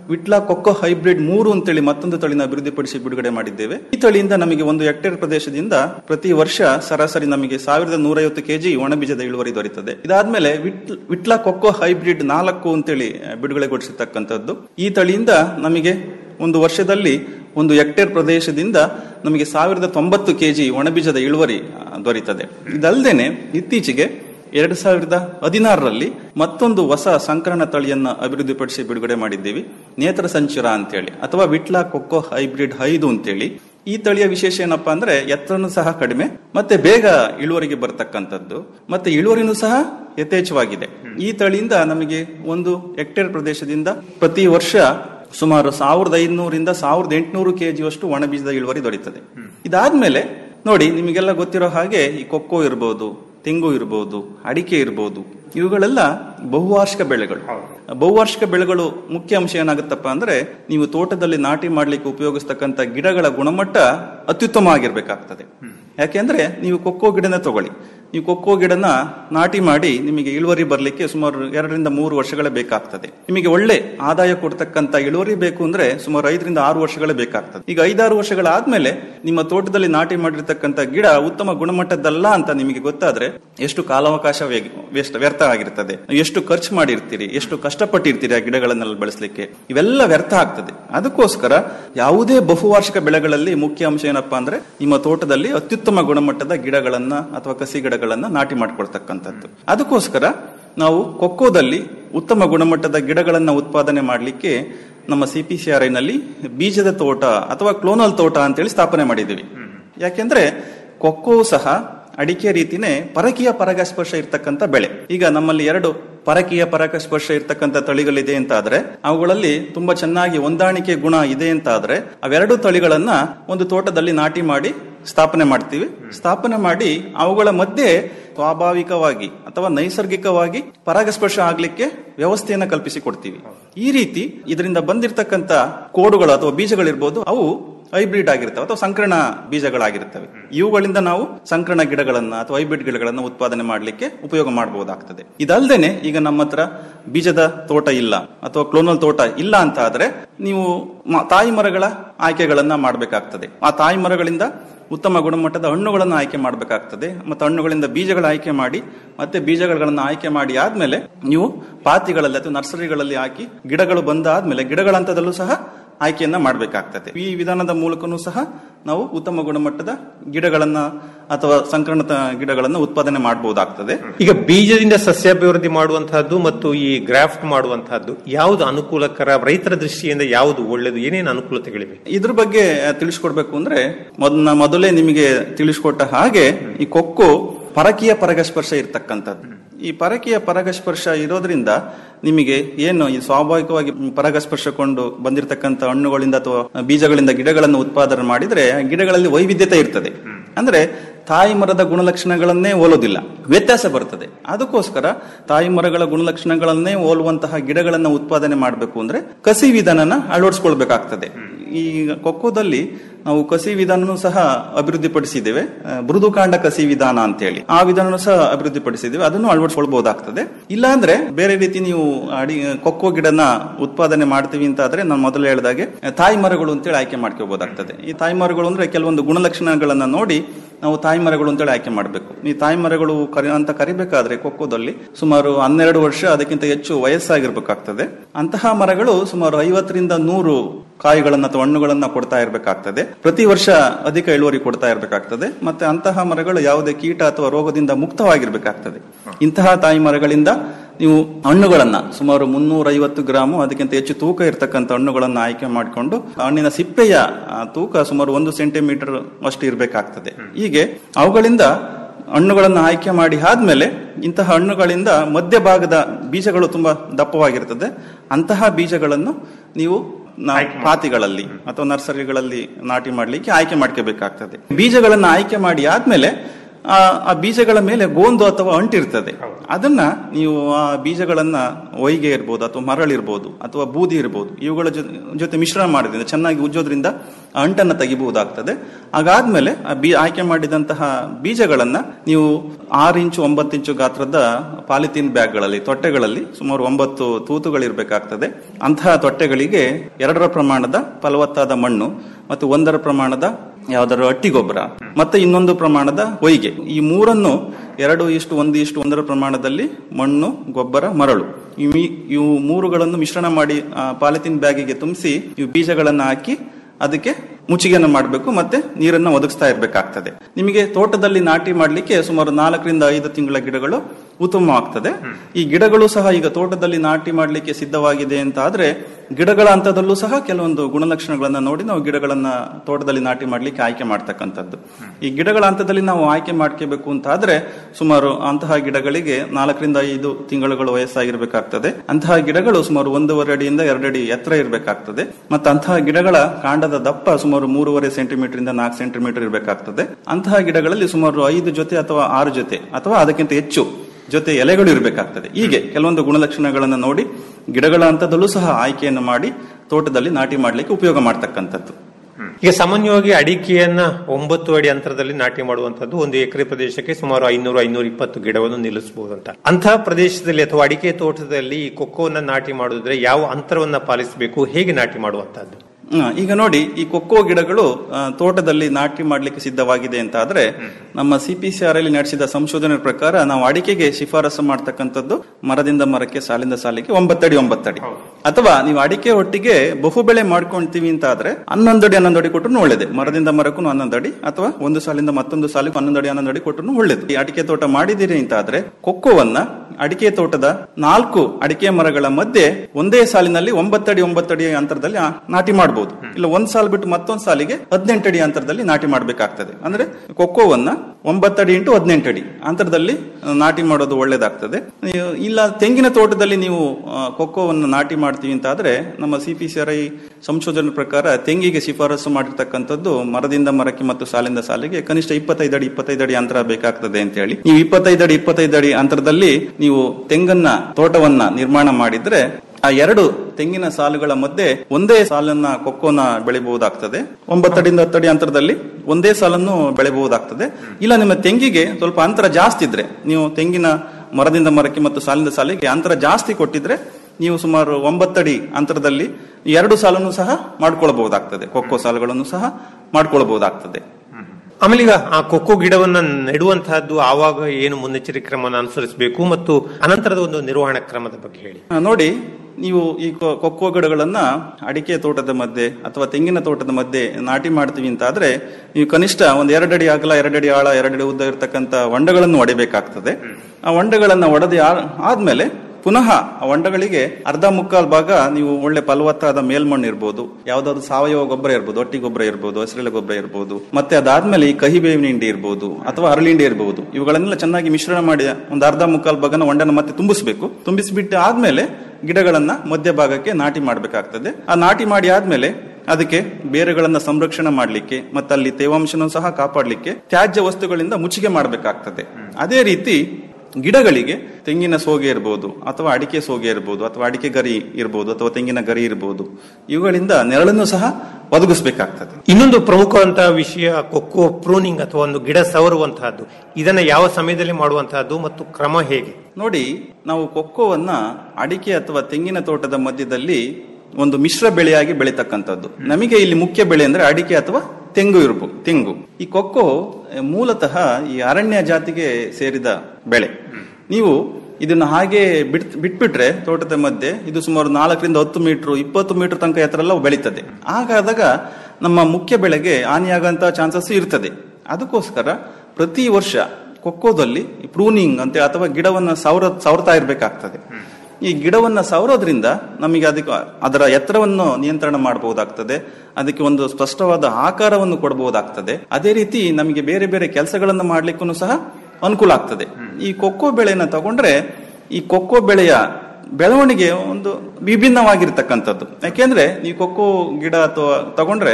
ವಿಟ್ಲ ಕೊಕ್ಕೋ ಹೈಬ್ರಿಡ್ ಮೂರು ಅಂತೇಳಿ ಮತ್ತೊಂದು ತಳಿನ ಅಭಿವೃದ್ಧಿಪಡಿಸಿ ಬಿಡುಗಡೆ ಮಾಡಿದ್ದೇವೆ ಈ ತಳಿಯಿಂದ ನಮಗೆ ಒಂದು ಹೆಕ್ಟೇರ್ ಪ್ರದೇಶದಿಂದ ಪ್ರತಿ ವರ್ಷ ಸರಾಸರಿ ನಮಗೆ ಸಾವಿರದ ನೂರೈವತ್ತು ಕೆಜಿ ಒಣಬೀಜದ ಇಳುವರಿ ದೊರೆಯುತ್ತದೆ ಇದಾದ್ಮೇಲೆ ವಿಟ್ಲ ವಿಟ್ಲ ಕೊಕ್ಕೋ ಹೈಬ್ರಿಡ್ ನಾಲ್ಕು ಅಂತೇಳಿ ಬಿಡುಗಡೆಗೊಳಿಸಿರ್ತಕ್ಕಂಥದ್ದು ಈ ತಳಿಯಿಂದ ನಮಗೆ ಒಂದು ವರ್ಷದಲ್ಲಿ ಒಂದು ಹೆಕ್ಟೇರ್ ಪ್ರದೇಶದಿಂದ ನಮಗೆ ಸಾವಿರದ ತೊಂಬತ್ತು ಕೆಜಿ ಒಣಬೀಜದ ಇಳುವರಿ ಆ, ದೊರೆಯುತ್ತದೆ ಇದಲ್ಲದೆ ಇತ್ತೀಚೆಗೆ ಎರಡ್ ಸಾವಿರದ ಹದಿನಾರರಲ್ಲಿ ಮತ್ತೊಂದು ಹೊಸ ಸಂಕರಣ ತಳಿಯನ್ನ ಅಭಿವೃದ್ಧಿಪಡಿಸಿ ಬಿಡುಗಡೆ ಮಾಡಿದ್ದೀವಿ ನೇತ್ರ ಸಂಚುರ ಅಂತೇಳಿ ಅಥವಾ ವಿಟ್ಲ ಕೊಕ್ಕೋ ಹೈಬ್ರಿಡ್ ಐದು ಅಂತೇಳಿ ಈ ತಳಿಯ ವಿಶೇಷ ಏನಪ್ಪಾ ಅಂದ್ರೆ ಎತ್ತರನು ಸಹ ಕಡಿಮೆ ಮತ್ತೆ ಬೇಗ ಇಳುವರಿಗೆ ಬರತಕ್ಕಂಥದ್ದು ಮತ್ತೆ ಇಳುವರಿನೂ ಸಹ ಯಥೇಚ್ಛವಾಗಿದೆ ಈ ತಳಿಯಿಂದ ನಮಗೆ ಒಂದು ಹೆಕ್ಟೇರ್ ಪ್ರದೇಶದಿಂದ ಪ್ರತಿ ವರ್ಷ ಸುಮಾರು ಸಾವಿರದ ಐನೂರಿಂದ ಸಾವಿರದ ಎಂಟುನೂರು ಕೆಜಿಯಷ್ಟು ಒಣಬೀಜದ ಇಳುವರಿ ದೊರೆಯುತ್ತದೆ ಇದಾದ್ಮೇಲೆ ನೋಡಿ ನಿಮಗೆಲ್ಲ ಗೊತ್ತಿರೋ ಹಾಗೆ ಈ ಕೊಕ್ಕೋ ಇರಬಹುದು ತೆಂಗು ಇರಬಹುದು ಅಡಿಕೆ ಇರಬಹುದು ಇವುಗಳೆಲ್ಲ ಬಹುವಾರ್ಷಿಕ ಬೆಳೆಗಳು ಬಹುವಾರ್ಷಿಕ ಬೆಳೆಗಳು ಮುಖ್ಯ ಅಂಶ ಏನಾಗುತ್ತಪ್ಪ ಅಂದ್ರೆ ನೀವು ತೋಟದಲ್ಲಿ ನಾಟಿ ಮಾಡ್ಲಿಕ್ಕೆ ಉಪಯೋಗಿಸ್ತಕ್ಕಂಥ ಗಿಡಗಳ ಗುಣಮಟ್ಟ ಅತ್ಯುತ್ತಮ ಆಗಿರ್ಬೇಕಾಗ್ತದೆ ಯಾಕೆಂದ್ರೆ ನೀವು ಕೊಕ್ಕೋ ಗಿಡನ ತಗೊಳ್ಳಿ ನೀವು ಕೊಕ್ಕೋ ಗಿಡನ ನಾಟಿ ಮಾಡಿ ನಿಮಗೆ ಇಳುವರಿ ಬರಲಿಕ್ಕೆ ಸುಮಾರು ಎರಡರಿಂದ ಮೂರು ವರ್ಷಗಳೇ ಬೇಕಾಗ್ತದೆ ನಿಮಗೆ ಒಳ್ಳೆ ಆದಾಯ ಕೊಡ್ತಕ್ಕಂತ ಇಳುವರಿ ಬೇಕು ಅಂದ್ರೆ ಸುಮಾರು ಐದರಿಂದ ಆರು ವರ್ಷಗಳೇ ಬೇಕಾಗ್ತದೆ ಈಗ ಐದಾರು ವರ್ಷಗಳಾದ್ಮೇಲೆ ನಿಮ್ಮ ತೋಟದಲ್ಲಿ ನಾಟಿ ಮಾಡಿರ್ತಕ್ಕಂಥ ಗಿಡ ಉತ್ತಮ ಗುಣಮಟ್ಟದ್ದಲ್ಲ ಅಂತ ನಿಮಗೆ ಗೊತ್ತಾದ್ರೆ ಎಷ್ಟು ಕಾಲಾವಕಾಶ ವೇಗ- ವೇಸ್ಟ್ ವ್ಯರ್ಥ ಆಗಿರ್ತದೆ ಎಷ್ಟು ಖರ್ಚು ಮಾಡಿರ್ತೀರಿ ಎಷ್ಟು ಕಷ್ಟಪಟ್ಟಿರ್ತೀರಿ ಆ ಗಿಡಗಳನ್ನೆಲ್ಲ ಬೆಳೆಸಲಿಕ್ಕೆ ಇವೆಲ್ಲ ವ್ಯರ್ಥ ಆಗ್ತದೆ ಅದಕ್ಕೋಸ್ಕರ ಯಾವುದೇ ಬಹುವಾರ್ಷಿಕ ಬೆಳೆಗಳಲ್ಲಿ ಮುಖ್ಯ ಅಂಶ ಏನಪ್ಪಾ ಅಂದ್ರೆ ನಿಮ್ಮ ತೋಟದಲ್ಲಿ ಅತ್ಯುತ್ತಮ ಗುಣಮಟ್ಟದ ಗಿಡಗಳನ್ನ ಅಥವಾ ಕಸಿ ಗಿಡಗಳನ್ನ ನಾಟಿ ಮಾಡ್ಕೊಳ್ತಕ್ಕಂಥದ್ದು ಅದಕ್ಕೋಸ್ಕರ ನಾವು ಕೊಕ್ಕೋದಲ್ಲಿ ಉತ್ತಮ ಗುಣಮಟ್ಟದ ಗಿಡಗಳನ್ನ ಉತ್ಪಾದನೆ ಮಾಡಲಿಕ್ಕೆ ನಮ್ಮ ಸಿ ಪಿ ಸಿ ಆರ್ ನಲ್ಲಿ ಬೀಜದ ತೋಟ ಅಥವಾ ಕ್ಲೋನಲ್ ತೋಟ ಅಂತೇಳಿ ಸ್ಥಾಪನೆ ಮಾಡಿದ್ದೀವಿ ಯಾಕೆಂದ್ರೆ ಕೊಕ್ಕೋ ಸಹ ಅಡಿಕೆ ರೀತಿನೇ ಪರಕೀಯ ಪರಾಗಸ್ಪರ್ಶ ಇರ್ತಕ್ಕಂಥ ಬೆಳೆ ಈಗ ನಮ್ಮಲ್ಲಿ ಎರಡು ಪರಕೀಯ ಪರಾಗಸ್ಪರ್ಶ ಇರ್ತಕ್ಕಂಥ ತಳಿಗಳಿದೆ ಅಂತ ಆದ್ರೆ ಅವುಗಳಲ್ಲಿ ತುಂಬಾ ಚೆನ್ನಾಗಿ ಹೊಂದಾಣಿಕೆ ಗುಣ ಇದೆ ಅಂತ ಆದ್ರೆ ಅವೆರಡು ತಳಿಗಳನ್ನ ಒಂದು ತೋಟದಲ್ಲಿ ನಾಟಿ ಮಾಡಿ ಸ್ಥಾಪನೆ ಮಾಡ್ತೀವಿ ಸ್ಥಾಪನೆ ಮಾಡಿ ಅವುಗಳ ಮಧ್ಯೆ ಸ್ವಾಭಾವಿಕವಾಗಿ ಅಥವಾ ನೈಸರ್ಗಿಕವಾಗಿ ಪರಾಗಸ್ಪರ್ಶ ಆಗ್ಲಿಕ್ಕೆ ವ್ಯವಸ್ಥೆಯನ್ನ ಕಲ್ಪಿಸಿ ಕೊಡ್ತೀವಿ ಈ ರೀತಿ ಇದರಿಂದ ಬಂದಿರತಕ್ಕಂತ ಕೋಡುಗಳು ಅಥವಾ ಬೀಜಗಳಿರ್ಬೋದು ಅವು ಹೈಬ್ರಿಡ್ ಆಗಿರ್ತವೆ ಅಥವಾ ಸಂಕರಣ ಬೀಜಗಳಾಗಿರ್ತವೆ ಇವುಗಳಿಂದ ನಾವು ಸಂಕರಣ ಗಿಡಗಳನ್ನ ಅಥವಾ ಹೈಬ್ರಿಡ್ ಗಿಡಗಳನ್ನ ಉತ್ಪಾದನೆ ಮಾಡಲಿಕ್ಕೆ ಉಪಯೋಗ ಮಾಡಬಹುದಾಗ್ತದೆ ಇದಲ್ದೇನೆ ಈಗ ನಮ್ಮ ಹತ್ರ ಬೀಜದ ತೋಟ ಇಲ್ಲ ಅಥವಾ ಕ್ಲೋನಲ್ ತೋಟ ಇಲ್ಲ ಅಂತ ಆದ್ರೆ ನೀವು ಮ- ತಾಯಿ ಮರಗಳ ಆಯ್ಕೆಗಳನ್ನ ಮಾಡಬೇಕಾಗ್ತದೆ ಆ ತಾಯಿ ಮರಗಳಿಂದ ಉತ್ತಮ ಗುಣಮಟ್ಟದ ಹಣ್ಣುಗಳನ್ನು ಆಯ್ಕೆ ಮಾಡಬೇಕಾಗ್ತದೆ ಮತ್ತು ಹಣ್ಣುಗಳಿಂದ ಬೀಜಗಳ ಆಯ್ಕೆ ಮಾಡಿ ಮತ್ತೆ ಬೀಜಗಳನ್ನು ಆಯ್ಕೆ ಮಾಡಿ ಆದ್ಮೇಲೆ ನೀವು ಪಾತಿಗಳಲ್ಲಿ ಅಥವಾ ನರ್ಸರಿಗಳಲ್ಲಿ ಹಾಕಿ ಗಿಡಗಳು ಬಂದಾದ್ಮೇಲೆ ಗಿಡಗಳ ಹಂತದಲ್ಲೂ ಸಹ ಆಯ್ಕೆಯನ್ನ ಮಾಡಬೇಕಾಗ್ತದೆ ಈ ವಿಧಾನದ ಮೂಲಕನೂ ಸಹ ನಾವು ಉತ್ತಮ ಗುಣಮಟ್ಟದ ಗಿಡಗಳನ್ನ ಅಥವಾ ಸಂಕರಣದ ಗಿಡಗಳನ್ನ ಉತ್ಪಾದನೆ ಮಾಡಬಹುದಾಗ್ತದೆ ಈಗ ಬೀಜದಿಂದ ಸಸ್ಯಾಭಿವೃದ್ಧಿ ಮಾಡುವಂತಹದ್ದು ಮತ್ತು ಈ ಗ್ರಾಫ್ಟ್ ಮಾಡುವಂತಹದ್ದು ಯಾವುದು ಅನುಕೂಲಕರ ರೈತರ ದೃಷ್ಟಿಯಿಂದ ಯಾವುದು ಒಳ್ಳೆಯದು ಏನೇನು ಅನುಕೂಲತೆಗಳಿವೆ ಇದ್ರ ಬಗ್ಗೆ ತಿಳಿಸ್ಕೊಡ್ಬೇಕು ಅಂದ್ರೆ ಮೊದಲ ಮೊದಲೇ ನಿಮಗೆ ತಿಳಿಸ್ಕೊಟ್ಟ ಹಾಗೆ ಈ ಕೊಕ್ಕೋ ಪರಕೀಯ ಪರಾಗಸ್ಪರ್ಶ ಇರ್ತಕ್ಕಂಥದ್ದು ಈ ಪರಕೀಯ ಪರಾಗಸ್ಪರ್ಶ ಇರೋದ್ರಿಂದ ನಿಮಗೆ ಏನು ಈ ಸ್ವಾಭಾವಿಕವಾಗಿ ಪರಾಗಸ್ಪರ್ಶಕೊಂಡು ಬಂದಿರತಕ್ಕಂಥ ಹಣ್ಣುಗಳಿಂದ ಅಥವಾ ಬೀಜಗಳಿಂದ ಗಿಡಗಳನ್ನು ಉತ್ಪಾದನೆ ಮಾಡಿದ್ರೆ ಆ ಗಿಡಗಳಲ್ಲಿ ವೈವಿಧ್ಯತೆ ಇರ್ತದೆ ಅಂದ್ರೆ ತಾಯಿ ಮರದ ಗುಣಲಕ್ಷಣಗಳನ್ನೇ ಹೋಲೋದಿಲ್ಲ ವ್ಯತ್ಯಾಸ ಬರ್ತದೆ ಅದಕ್ಕೋಸ್ಕರ ತಾಯಿ ಮರಗಳ ಗುಣಲಕ್ಷಣಗಳನ್ನೇ ಹೋಲುವಂತಹ ಗಿಡಗಳನ್ನ ಉತ್ಪಾದನೆ ಮಾಡಬೇಕು ಅಂದ್ರೆ ಕಸಿ ವಿಧಾನನ ಅಳವಡಿಸ್ಕೊಳ್ಬೇಕಾಗ್ತದೆ ಈ ಕೊಕ್ಕೋದಲ್ಲಿ ನಾವು ಕಸಿ ವಿಧಾನನೂ ಸಹ ಅಭಿವೃದ್ಧಿಪಡಿಸಿದ್ದೇವೆ ಆ, ಮೃದುಕಾಂಡ ಕಸಿ ವಿಧಾನ ಅಂತೇಳಿ ಆ ವಿಧಾನನೂ ಸಹ ಅಭಿವೃದ್ಧಿಪಡಿಸಿದ್ದೇವೆ ಅದನ್ನು ಅಳವಡಿಸ್ಕೊಳ್ಬಹುದಾಗ್ತದೆ ಇಲ್ಲ ಅಂದ್ರೆ ಬೇರೆ ರೀತಿ ನೀವು ಅಡಿ ಕೊಕ್ಕೋ ಗಿಡನ ಉತ್ಪಾದನೆ ಮಾಡ್ತೀವಿ ಅಂತ ಆದ್ರೆ ನಾನು ಮೊದಲು ಹೇಳಿದಾಗೆ ತಾಯಿ ಮರಗಳು ಅಂತೇಳಿ ಆಯ್ಕೆ ಮಾಡ್ಕೋಬಹುದಾಗ್ತದೆ ಈ ತಾಯಿ ಮರಗಳು ಅಂದ್ರೆ ಕೆಲವೊಂದು ಗುಣಲಕ್ಷಣಗಳನ್ನ ನೋಡಿ ನಾವು ತಾಯಿ ಮರಗಳು ಅಂತೇಳಿ ಆಯ್ಕೆ ಮಾಡಬೇಕು ಈ ತಾಯಿ ಮರಗಳು ಕರಿ ಅಂತ ಕರಿಬೇಕಾದ್ರೆ ಕೊಕ್ಕೋದಲ್ಲಿ ಸುಮಾರು ಹನ್ನೆರಡು ವರ್ಷ ಅದಕ್ಕಿಂತ ಹೆಚ್ಚು ವಯಸ್ಸಾಗಿರ್ಬೇಕಾಗ್ತದೆ ಅಂತಹ ಮರಗಳು ಸುಮಾರು ಐವತ್ತರಿಂದ ನೂರು ಕಾಯಿಗಳನ್ನ ಅಥವಾ ಹಣ್ಣುಗಳನ್ನ ಕೊಡ್ತಾ ಇರಬೇಕಾಗ್ತದೆ ಪ್ರತಿ ವರ್ಷ ಅಧಿಕ ಇಳುವರಿ ಕೊಡ್ತಾ ಇರಬೇಕಾಗ್ತದೆ ಮತ್ತೆ ಅಂತಹ ಮರಗಳು ಯಾವುದೇ ಕೀಟ ಅಥವಾ ರೋಗದಿಂದ ಮುಕ್ತವಾಗಿರ್ಬೇಕಾಗ್ತದೆ ಇಂತಹ ತಾಯಿ ಮರಗಳಿಂದ ನೀವು ಹಣ್ಣುಗಳನ್ನ ಸುಮಾರು ಮುನ್ನೂರ ಐವತ್ತು ಗ್ರಾಮು ಅದಕ್ಕಿಂತ ಹೆಚ್ಚು ತೂಕ ಇರತಕ್ಕಂಥ ಹಣ್ಣುಗಳನ್ನ ಆಯ್ಕೆ ಮಾಡಿಕೊಂಡು ಹಣ್ಣಿನ ಸಿಪ್ಪೆಯ ಆ, ತೂಕ ಸುಮಾರು ಒಂದು ಸೆಂಟಿಮೀಟರ್ ಅಷ್ಟು ಇರಬೇಕಾಗ್ತದೆ ಹೀಗೆ ಅವುಗಳಿಂದ ಹಣ್ಣುಗಳನ್ನು ಆಯ್ಕೆ ಮಾಡಿ ಆದ್ಮೇಲೆ ಇಂತಹ ಹಣ್ಣುಗಳಿಂದ ಮಧ್ಯಭಾಗದ ಬೀಜಗಳು ತುಂಬಾ ದಪ್ಪವಾಗಿರ್ತದೆ ಅಂತಹ ಬೀಜಗಳನ್ನು ನೀವು ನಾ- ಪಾತಿಗಳಲ್ಲಿ ಅಥವಾ ನರ್ಸರಿಗಳಲ್ಲಿ ನಾಟಿ ಮಾಡಲಿಕ್ಕೆ ಆಯ್ಕೆ ಮಾಡ್ಕೋಬೇಕಾಗ್ತದೆ ಬೀಜಗಳನ್ನು ಆಯ್ಕೆ ಮಾಡಿ ಆದ್ಮೇಲೆ ಆ ಆ ಬೀಜಗಳ ಮೇಲೆ ಗೋಂದು ಅಥವಾ ಅಂಟಿರ್ತದೆ ಅದನ್ನ ನೀವು ಆ ಬೀಜಗಳನ್ನ ಒಯ್ಗೆ ಇರ್ಬೋದು ಅಥವಾ ಮರಳಿರ್ಬೋದು ಅಥವಾ ಬೂದಿ ಇರ್ಬೋದು ಇವುಗಳ ಜೊ- ಜೊತೆ ಮಿಶ್ರಣ ಮಾಡೋದ್ರಿಂದ ಚೆನ್ನಾಗಿ ಉಜ್ಜೋದ್ರಿಂದ ಆ ಅಂಟನ್ನ ತೆಗಿಬಹುದಾಗ್ತದೆ ಹಾಗಾದ್ಮೇಲೆ ಆ ಬೀ ಆಯ್ಕೆ ಮಾಡಿದಂತಹ ಬೀಜಗಳನ್ನ ನೀವು ಆರು ಇಂಚು ಒಂಬತ್ತು ಇಂಚು ಗಾತ್ರದ ಪಾಲಿಥೀನ್ ಬ್ಯಾಗ್ಗಳಲ್ಲಿ ತೊಟ್ಟೆಗಳಲ್ಲಿ ಸುಮಾರು ಒಂಬತ್ತು ತೂತುಗಳಿರ್ಬೇಕಾಗ್ತದೆ ಅಂತಹ ತೊಟ್ಟೆಗಳಿಗೆ ಎರಡರ ಪ್ರಮಾಣದ ಫಲವತ್ತಾದ ಮಣ್ಣು ಮತ್ತು ಒಂದರ ಪ್ರಮಾಣದ ಯಾವ್ದಾದ್ರು ಹಟ್ಟಿ ಗೊಬ್ಬರ ಮತ್ತೆ ಇನ್ನೊಂದು ಪ್ರಮಾಣದ ಒಯ್ಗೆ ಈ ಮೂರನ್ನು ಎರಡು ಇಷ್ಟು ಒಂದು ಇಷ್ಟು ಒಂದರ ಪ್ರಮಾಣದಲ್ಲಿ ಮಣ್ಣು ಗೊಬ್ಬರ ಮರಳು ಈ ಮಿ- ಇವು ಮೂರುಗಳನ್ನು ಮಿಶ್ರಣ ಮಾಡಿ ಆ, ಪಾಲಿಥೀನ್ ಬ್ಯಾಗಿಗೆ ತುಂಬಿಸಿ ಇವು ಬೀಜಗಳನ್ನು ಹಾಕಿ ಅದಕ್ಕೆ ಮುಚ್ಚಿಗೆಯನ್ನು ಮಾಡಬೇಕು ಮತ್ತೆ ನೀರನ್ನು ಒದಗಿಸ್ತಾ ಇರಬೇಕಾಗ್ತದೆ ನಿಮಗೆ ತೋಟದಲ್ಲಿ ನಾಟಿ ಮಾಡಲಿಕ್ಕೆ ಸುಮಾರು ನಾಲ್ಕರಿಂದ ಐದು ತಿಂಗಳ ಗಿಡಗಳು ಉತ್ತಮವಾಗ್ತದೆ ಈ ಗಿಡಗಳು ಸಹ ಈಗ ತೋಟದಲ್ಲಿ ನಾಟಿ ಮಾಡಲಿಕ್ಕೆ ಸಿದ್ಧವಾಗಿದೆ ಅಂತ ಆದ್ರೆ ಗಿಡಗಳ ಹಂತದಲ್ಲೂ ಸಹ ಕೆಲವೊಂದು ಗುಣಲಕ್ಷಣಗಳನ್ನ ನೋಡಿ ನಾವು ಗಿಡಗಳನ್ನ ತೋಟದಲ್ಲಿ ನಾಟಿ ಮಾಡಲಿಕ್ಕೆ ಆಯ್ಕೆ ಮಾಡ್ತಕ್ಕಂಥದ್ದು ಈ ಗಿಡಗಳ ಹಂತದಲ್ಲಿ ನಾವು ಆಯ್ಕೆ ಮಾಡ್ಕೋಬೇಕು ಅಂತ ಆದ್ರೆ ಸುಮಾರು ಅಂತಹ ಗಿಡಗಳಿಗೆ ನಾಲ್ಕರಿಂದ ಐದು ತಿಂಗಳುಗಳು ವಯಸ್ಸಾಗಿರ್ಬೇಕಾಗ್ತದೆ ಅಂತಹ ಗಿಡಗಳು ಸುಮಾರು ಒಂದೂವರೆ ಅಡಿಯಿಂದ ಎರಡಡಿ ಎತ್ತರ ಇರಬೇಕಾಗ್ತದೆ ಮತ್ತು ಅಂತಹ ಗಿಡಗಳ ಕಾಂಡದ ದಪ್ಪ ಸುಮಾರು ಮೂರುವರೆ ಸೆಂಟಿಮೀಟರ್ ಇಂದ ನಾಲ್ಕು ಸೆಂಟಿಮೀಟರ್ ಇರಬೇಕಾಗ್ತದೆ ಅಂತಹ ಗಿಡಗಳಲ್ಲಿ ಸುಮಾರು ಐದು ಜೊತೆ ಅಥವಾ ಆರು ಜೊತೆ ಅಥವಾ ಅದಕ್ಕಿಂತ ಹೆಚ್ಚು ಜೊತೆ ಎಲೆಗಳು ಇರಬೇಕಾಗ್ತದೆ ಹೀಗೆ ಕೆಲವೊಂದು ಗುಣಲಕ್ಷಣಗಳನ್ನು ನೋಡಿ ಗಿಡಗಳ ಹಂತದಲ್ಲೂ ಸಹ ಆಯ್ಕೆಯನ್ನು ಮಾಡಿ ತೋಟದಲ್ಲಿ ನಾಟಿ ಮಾಡಲಿಕ್ಕೆ ಉಪಯೋಗ ಮಾಡ್ತಕ್ಕಂಥದ್ದು ಈಗ ಸಾಮಾನ್ಯವಾಗಿ ಅಡಿಕೆಯನ್ನ ಒಂಬತ್ತು ಅಡಿ ಅಂತರದಲ್ಲಿ ನಾಟಿ ಮಾಡುವಂತದ್ದು ಒಂದು ಎಕರೆ ಪ್ರದೇಶಕ್ಕೆ ಸುಮಾರು ಐನೂರು ಐನೂರ ಇಪ್ಪತ್ತು ಗಿಡವನ್ನು ನಿಲ್ಲಿಸಬಹುದು ಅಂತ ಅಂತಹ ಪ್ರದೇಶದಲ್ಲಿ ಅಥವಾ ಅಡಿಕೆ ತೋಟದಲ್ಲಿ ಈ ಕೊಕ್ಕೋವನ್ನ ನಾಟಿ ಮಾಡುವುದ್ರೆ ಯಾವ ಅಂತರವನ್ನ ಪಾಲಿಸಬೇಕು ಹೇಗೆ ನಾಟಿ ಮಾಡುವಂತಹದ್ದು ಹ್ಮ್, ಈಗ ನೋಡಿ ಈ ಕೊಕ್ಕೋ ಗಿಡಗಳು ಆ, ತೋಟದಲ್ಲಿ ನಾಟಿ ಮಾಡಲಿಕ್ಕೆ ಸಿದ್ಧವಾಗಿದೆ ಅಂತ ಆದ್ರೆ ನಮ್ಮ ಸಿಪಿಸಿಆರ್ ಅಲ್ಲಿ ನಡೆಸಿದ ಸಂಶೋಧನೆ ಪ್ರಕಾರ ನಾವು ಅಡಿಕೆಗೆ ಶಿಫಾರಸು ಮಾಡ್ತಕ್ಕಂಥದ್ದು ಮರದಿಂದ ಮರಕ್ಕೆ ಸಾಲಿಂದ ಸಾಲಿಗೆ ಒಂಬತ್ತಡಿ ಒಂಬತ್ತಡಿ ಅಥವಾ ನೀವು ಅಡಿಕೆ ಒಟ್ಟಿಗೆ ಬಹುಬೆಳೆ ಮಾಡ್ಕೊಂತೀವಿ ಅಂತ ಆದ್ರೆ ಹನ್ನೊಂದಡಿ ಹನ್ನೊಂದು ಅಡಿ ಕೊಟ್ಟರು ಒಳ್ಳೇದೆ ಮರದಿಂದ ಮರಕ್ಕೂ ಹನ್ನೊಂದು ಅಡಿ ಅಥವಾ ಒಂದು ಸಾಲಿಂದ ಮತ್ತೊಂದು ಸಾಲಿಗೆ ಹನ್ನೊಂದು ಅಡಿ ಹನ್ನೊಂದು ಅಡಿ ಕೊಟ್ಟರು ಒಳ್ಳೇದು ಈ ಅಡಿಕೆ ತೋಟ ಮಾಡಿದಿರಿ ಅಂತ ಆದ್ರೆ ಕೊಕ್ಕೋವನ್ನ ಅಡಿಕೆ ತೋಟದ ನಾಲ್ಕು ಅಡಿಕೆ ಮರಗಳ ಮಧ್ಯೆ ಒಂದೇ ಸಾಲಿನಲ್ಲಿ ಒಂಬತ್ತಡಿ ಒಂಬತ್ತಡಿ ಅಂತರದಲ್ಲಿ ಆ, ನಾಟಿ ಮಾಡಬಹುದು ಇಲ್ಲ ಒಂದ್ ಸಾಲ್ ಬಿಟ್ಟು ಮತ್ತೊಂದ್ ಸಾಲಿಗೆ ಹದಿನೆಂಟಡಿ ಅಂತರದಲ್ಲಿ ನಾಟಿ ಮಾಡಬೇಕಾಗ್ತದೆ ಅಂದ್ರೆ ಕೊಕ್ಕೋವನ್ನ ಒಂಬತ್ತಡಿ ಇಂಟು ಹದಿನೆಂಟಡಿ ಅಂತರದಲ್ಲಿ ಆ, ನಾಟಿ ಮಾಡೋದು ಒಳ್ಳೇದಾಗ್ತದೆ ನೀವು- ಇಲ್ಲ ತೆಂಗಿನ ತೋಟದಲ್ಲಿ ನೀವು ಆ, ಕೊಕ್ಕೋವನ್ನು ನಾಟಿ ಮಾಡ್ತೀವಿ ಅಂತ ಆದ್ರೆ ನಮ್ಮ C P C R I ಸಂಶೋಧನೆ ಪ್ರಕಾರ ತೆಂಗಿಗೆ ಶಿಫಾರಸು ಮಾಡಿರ್ತಕ್ಕಂಥದ್ದು ಮರದಿಂದ ಮರಕ್ಕೆ ಮತ್ತು ಸಾಲಿಂದ ಸಾಲಿಗೆ ಕನಿಷ್ಠ ಇಪ್ಪತ್ತೈದು ಅಡಿ ಇಪ್ಪತ್ತೈದು ಅಡಿ ಅಂತರ ಬೇಕಾಗ್ತದೆ ಅಂತ ಹೇಳಿ ನೀವು ಇಪ್ಪತ್ತೈದು ಅಡಿ ಇಪ್ಪತ್ತೈದು ಅಡಿ ಅಂತರದಲ್ಲಿ ನೀವು ತೆಂಗನ್ನ ತೋಟವನ್ನ ನಿರ್ಮಾಣ ಮಾಡಿದ್ರೆ ಆ ಎರಡು ತೆಂಗಿನ ಸಾಲುಗಳ ಮಧ್ಯೆ ಒಂದೇ ಸಾಲನ್ನ ಕೊಕ್ಕೋನ ಬೆಳಿಬಹುದಾಗ್ತದೆ ಒಂಬತ್ತಡಿಯಿಂದ ಹತ್ತಡಿ ಅಂತರದಲ್ಲಿ ಒಂದೇ ಸಾಲನ್ನು ಬೆಳೆಯಬಹುದಾಗ್ತದೆ ಇಲ್ಲ ನಿಮ್ಮ ತೆಂಗಿಗೆ ಸ್ವಲ್ಪ ಅಂತರ ಜಾಸ್ತಿ ಇದ್ರೆ ನೀವು ತೆಂಗಿನ ಮರದಿಂದ ಮರಕ್ಕೆ ಮತ್ತು ಸಾಲಿಂದ ಸಾಲಿಗೆ ಅಂತರ ಜಾಸ್ತಿ ಕೊಟ್ಟಿದ್ರೆ ನೀವು ಸುಮಾರು ಒಂಬತ್ತಡಿ ಅಂತರದಲ್ಲಿ ಎರಡು ಸಾಲನ್ನು ಸಹ ಮಾಡ್ಕೊಳ್ಬಹುದಾಗ್ತದೆ ಕೊಕ್ಕೋ ಸಾಲುಗಳನ್ನು ಸಹ ಮಾಡ್ಕೊಳ್ಬಹುದಾಗ್ತದೆ ಆಮೇಲೆ ಈಗ ಆ ಕೊಕ್ಕೋ ಗಿಡವನ್ನ ನೆಡುವಂತಹದ್ದು ಆವಾಗ ಏನು ಮುನ್ನೆಚ್ಚರಿಕೆ ಕ್ರಮವನ್ನು ಅನುಸರಿಸಬೇಕು ಮತ್ತು ಅನಂತರದ ಒಂದು ನಿರ್ವಹಣಾ ಕ್ರಮದ ಬಗ್ಗೆ ಹೇಳಿ ಆ, ನೋಡಿ ನೀವು ಈ ಕೊ- ಕೊಕ್ಕೋ ಗಿಡಗಳನ್ನ ಅಡಿಕೆ ತೋಟದ ಮಧ್ಯೆ ಅಥವಾ ತೆಂಗಿನ ತೋಟದ ಮಧ್ಯೆ ನಾಟಿ ಮಾಡ್ತೀವಿ ಅಂತ ಆದ್ರೆ ನೀವು ಕನಿಷ್ಠ ಒಂದು ಎರಡಡಿ ಅಗಲ ಎರಡಡಿ ಆಳ ಎರಡಡಿ ಉದ್ದ ಇರತಕ್ಕಂತ ಹೊಂಡಗಳನ್ನು ಒಡೆಬೇಕಾಗ್ತದೆ ಆ ಹೊಂಡಗಳನ್ನ ಒಡೆದು ಆ- ಆದ್ಮೇಲೆ ಪುನಃ ಆ ಹೊಂಡಗಳಿಗೆ ಅರ್ಧ ಮುಕ್ಕಾಲ್ ಭಾಗ ನೀವು ಒಳ್ಳೆ ಫಲವತ್ತಾದ ಮೇಲ್ಮಣ್ಣು ಇರ್ಬೋದು ಯಾವ್ದಾದ್ರು ಸಾವಯವ ಗೊಬ್ಬರ ಇರ್ಬೋದು ಒಟ್ಟಿ ಗೊಬ್ಬರ ಇರ್ಬೋದು ಹಸಿರೆಲೆ ಗೊಬ್ಬರ ಇರ್ಬೋದು ಮತ್ತೆ ಅದಾದ್ಮೇಲೆ ಈ ಕಹಿ ಬೇವಿನ ಹಿಂಡಿ ಇರ್ಬೋದು ಅಥವಾ ಅರಳಿಂಡಿ ಇರ್ಬೋದು ಇವುಗಳನ್ನೆಲ್ಲ ಚೆನ್ನಾಗಿ ಮಿಶ್ರಣ ಮಾಡಿ ಒಂದು ಅರ್ಧ ಮುಕ್ಕಾಲ್ ಭಾಗನ ಹೊಂಡನ ಮತ್ತೆ ತುಂಬಿಸ್ಬೇಕು ತುಂಬಿಸಿಬಿಟ್ಟು ಆದ್ಮೇಲೆ ಗಿಡಗಳನ್ನ ಮಧ್ಯಭಾಗಕ್ಕೆ ನಾಟಿ ಮಾಡಬೇಕಾಗ್ತದೆ ಆ ನಾಟಿ ಮಾಡಿ ಆದ್ಮೇಲೆ ಅದಕ್ಕೆ ಬೇರುಗಳನ್ನ ಸಂರಕ್ಷಣೆ ಮಾಡಲಿಕ್ಕೆ ಮತ್ತೆ ಅಲ್ಲಿ ತೇವಾಂಶನೂ ಸಹ ಕಾಪಾಡಲಿಕ್ಕೆ ತ್ಯಾಜ್ಯ ವಸ್ತುಗಳಿಂದ ಮುಚ್ಚಿಗೆ ಮಾಡಬೇಕಾಗ್ತದೆ ಅದೇ ರೀತಿ ಗಿಡಗಳಿಗೆ ತೆಂಗಿನ ಸೋಗೆ ಇರ್ಬೋದು ಅಥವಾ ಅಡಿಕೆ ಸೋಗೆ ಇರ್ಬೋದು ಅಥವಾ ಅಡಿಕೆ ಗರಿ ಇರ್ಬೋದು ಅಥವಾ ತೆಂಗಿನ ಗರಿ ಇರ್ಬೋದು ಇವುಗಳಿಂದ ನೆರಳನ್ನು ಸಹ ಒದಗಿಸಬೇಕಾಗ್ತದೆ ಇನ್ನೊಂದು ಪ್ರಮುಖವಂತಹ ವಿಷಯ ಕೊಕ್ಕೋ ಪ್ರೂನಿಂಗ್ ಅಥವಾ ಒಂದು ಗಿಡ ಸವರುವಂತಹದ್ದು ಇದನ್ನ ಯಾವ ಸಮಯದಲ್ಲಿ ಮಾಡುವಂತಹದ್ದು ಮತ್ತು ಕ್ರಮ ಹೇಗೆ ನೋಡಿ ನಾವು ಕೊಕ್ಕೋವನ್ನ ಅಡಿಕೆ ಅಥವಾ ತೆಂಗಿನ ತೋಟದ ಮಧ್ಯದಲ್ಲಿ ಒಂದು ಮಿಶ್ರ ಬೆಳೆಯಾಗಿ ಬೆಳೀತಕ್ಕಂಥದ್ದು ನಮಗೆ ಇಲ್ಲಿ ಮುಖ್ಯ ಬೆಳೆ ಅಂದ್ರೆ ಅಡಿಕೆ ಅಥವಾ ತೆಂಗು ಇರ್ಬೋದು ತೆಂಗು ಈ ಕೊಕ್ಕೋ ಆ, ಮೂಲತಃ ಈ ಅರಣ್ಯ ಜಾತಿಗೆ ಸೇರಿದ ಬೆಳೆ ನೀವು ಇದನ್ನ ಹಾಗೆ ಬಿಟ್ ಬಿಟ್ಬಿಟ್ರೆ ತೋಟದ ಮಧ್ಯೆ ಇದು ಸುಮಾರು ನಾಲ್ಕರಿಂದ ಹತ್ತು ಮೀಟರ್ ಇಪ್ಪತ್ತು ಮೀಟರ್ ತನಕ ಎತ್ತರ ಎಲ್ಲ ಬೆಳೀತದೆ ಹಾಗಾದಾಗ ನಮ್ಮ ಮುಖ್ಯ ಬೆಳೆಗೆ ಹಾನಿಯಾಗಂತ ಚಾನ್ಸಸ್ ಇರ್ತದೆ ಅದಕ್ಕೋಸ್ಕರ ಪ್ರತಿ ವರ್ಷ ಕೊಕ್ಕೋದಲ್ಲಿ ಪ್ರೂನಿಂಗ್ ಅಂತ ಅಥವಾ ಗಿಡವನ್ನ ಸವರ ಸವರ್ತಾ ಇರಬೇಕಾಗ್ತದೆ ಈ ಗಿಡವನ್ನ ಸವರೋದ್ರಿಂದ ನಮಗೆ ಅದಕ್ಕೆ ಅದರ ಎತ್ತರವನ್ನು ನಿಯಂತ್ರಣ ಮಾಡಬಹುದಾಗ್ತದೆ ಅದಕ್ಕೆ ಒಂದು ಸ್ಪಷ್ಟವಾದ ಆಕಾರವನ್ನು ಕೊಡಬಹುದಾಗ್ತದೆ ಅದೇ ರೀತಿ ನಮಗೆ ಬೇರೆ ಬೇರೆ ಕೆಲಸಗಳನ್ನು ಮಾಡ್ಲಿಕ್ಕೂ ಸಹ ಅನುಕೂಲ ಆಗ್ತದೆ ಈ ಕೊಕ್ಕೋ ಬೆಳೆಯನ್ನ ತಗೊಂಡ್ರೆ ಈ ಕೊಕ್ಕೋ ಬೆಳೆಯ ಬೆಳವಣಿಗೆ ಒಂದು ವಿಭಿನ್ನವಾಗಿರ್ತಕ್ಕಂಥದ್ದು ಯಾಕೆಂದ್ರೆ ನೀವು ಕೊಕ್ಕೋ ಗಿಡ ಅಥವಾ ತಗೊಂಡ್ರೆ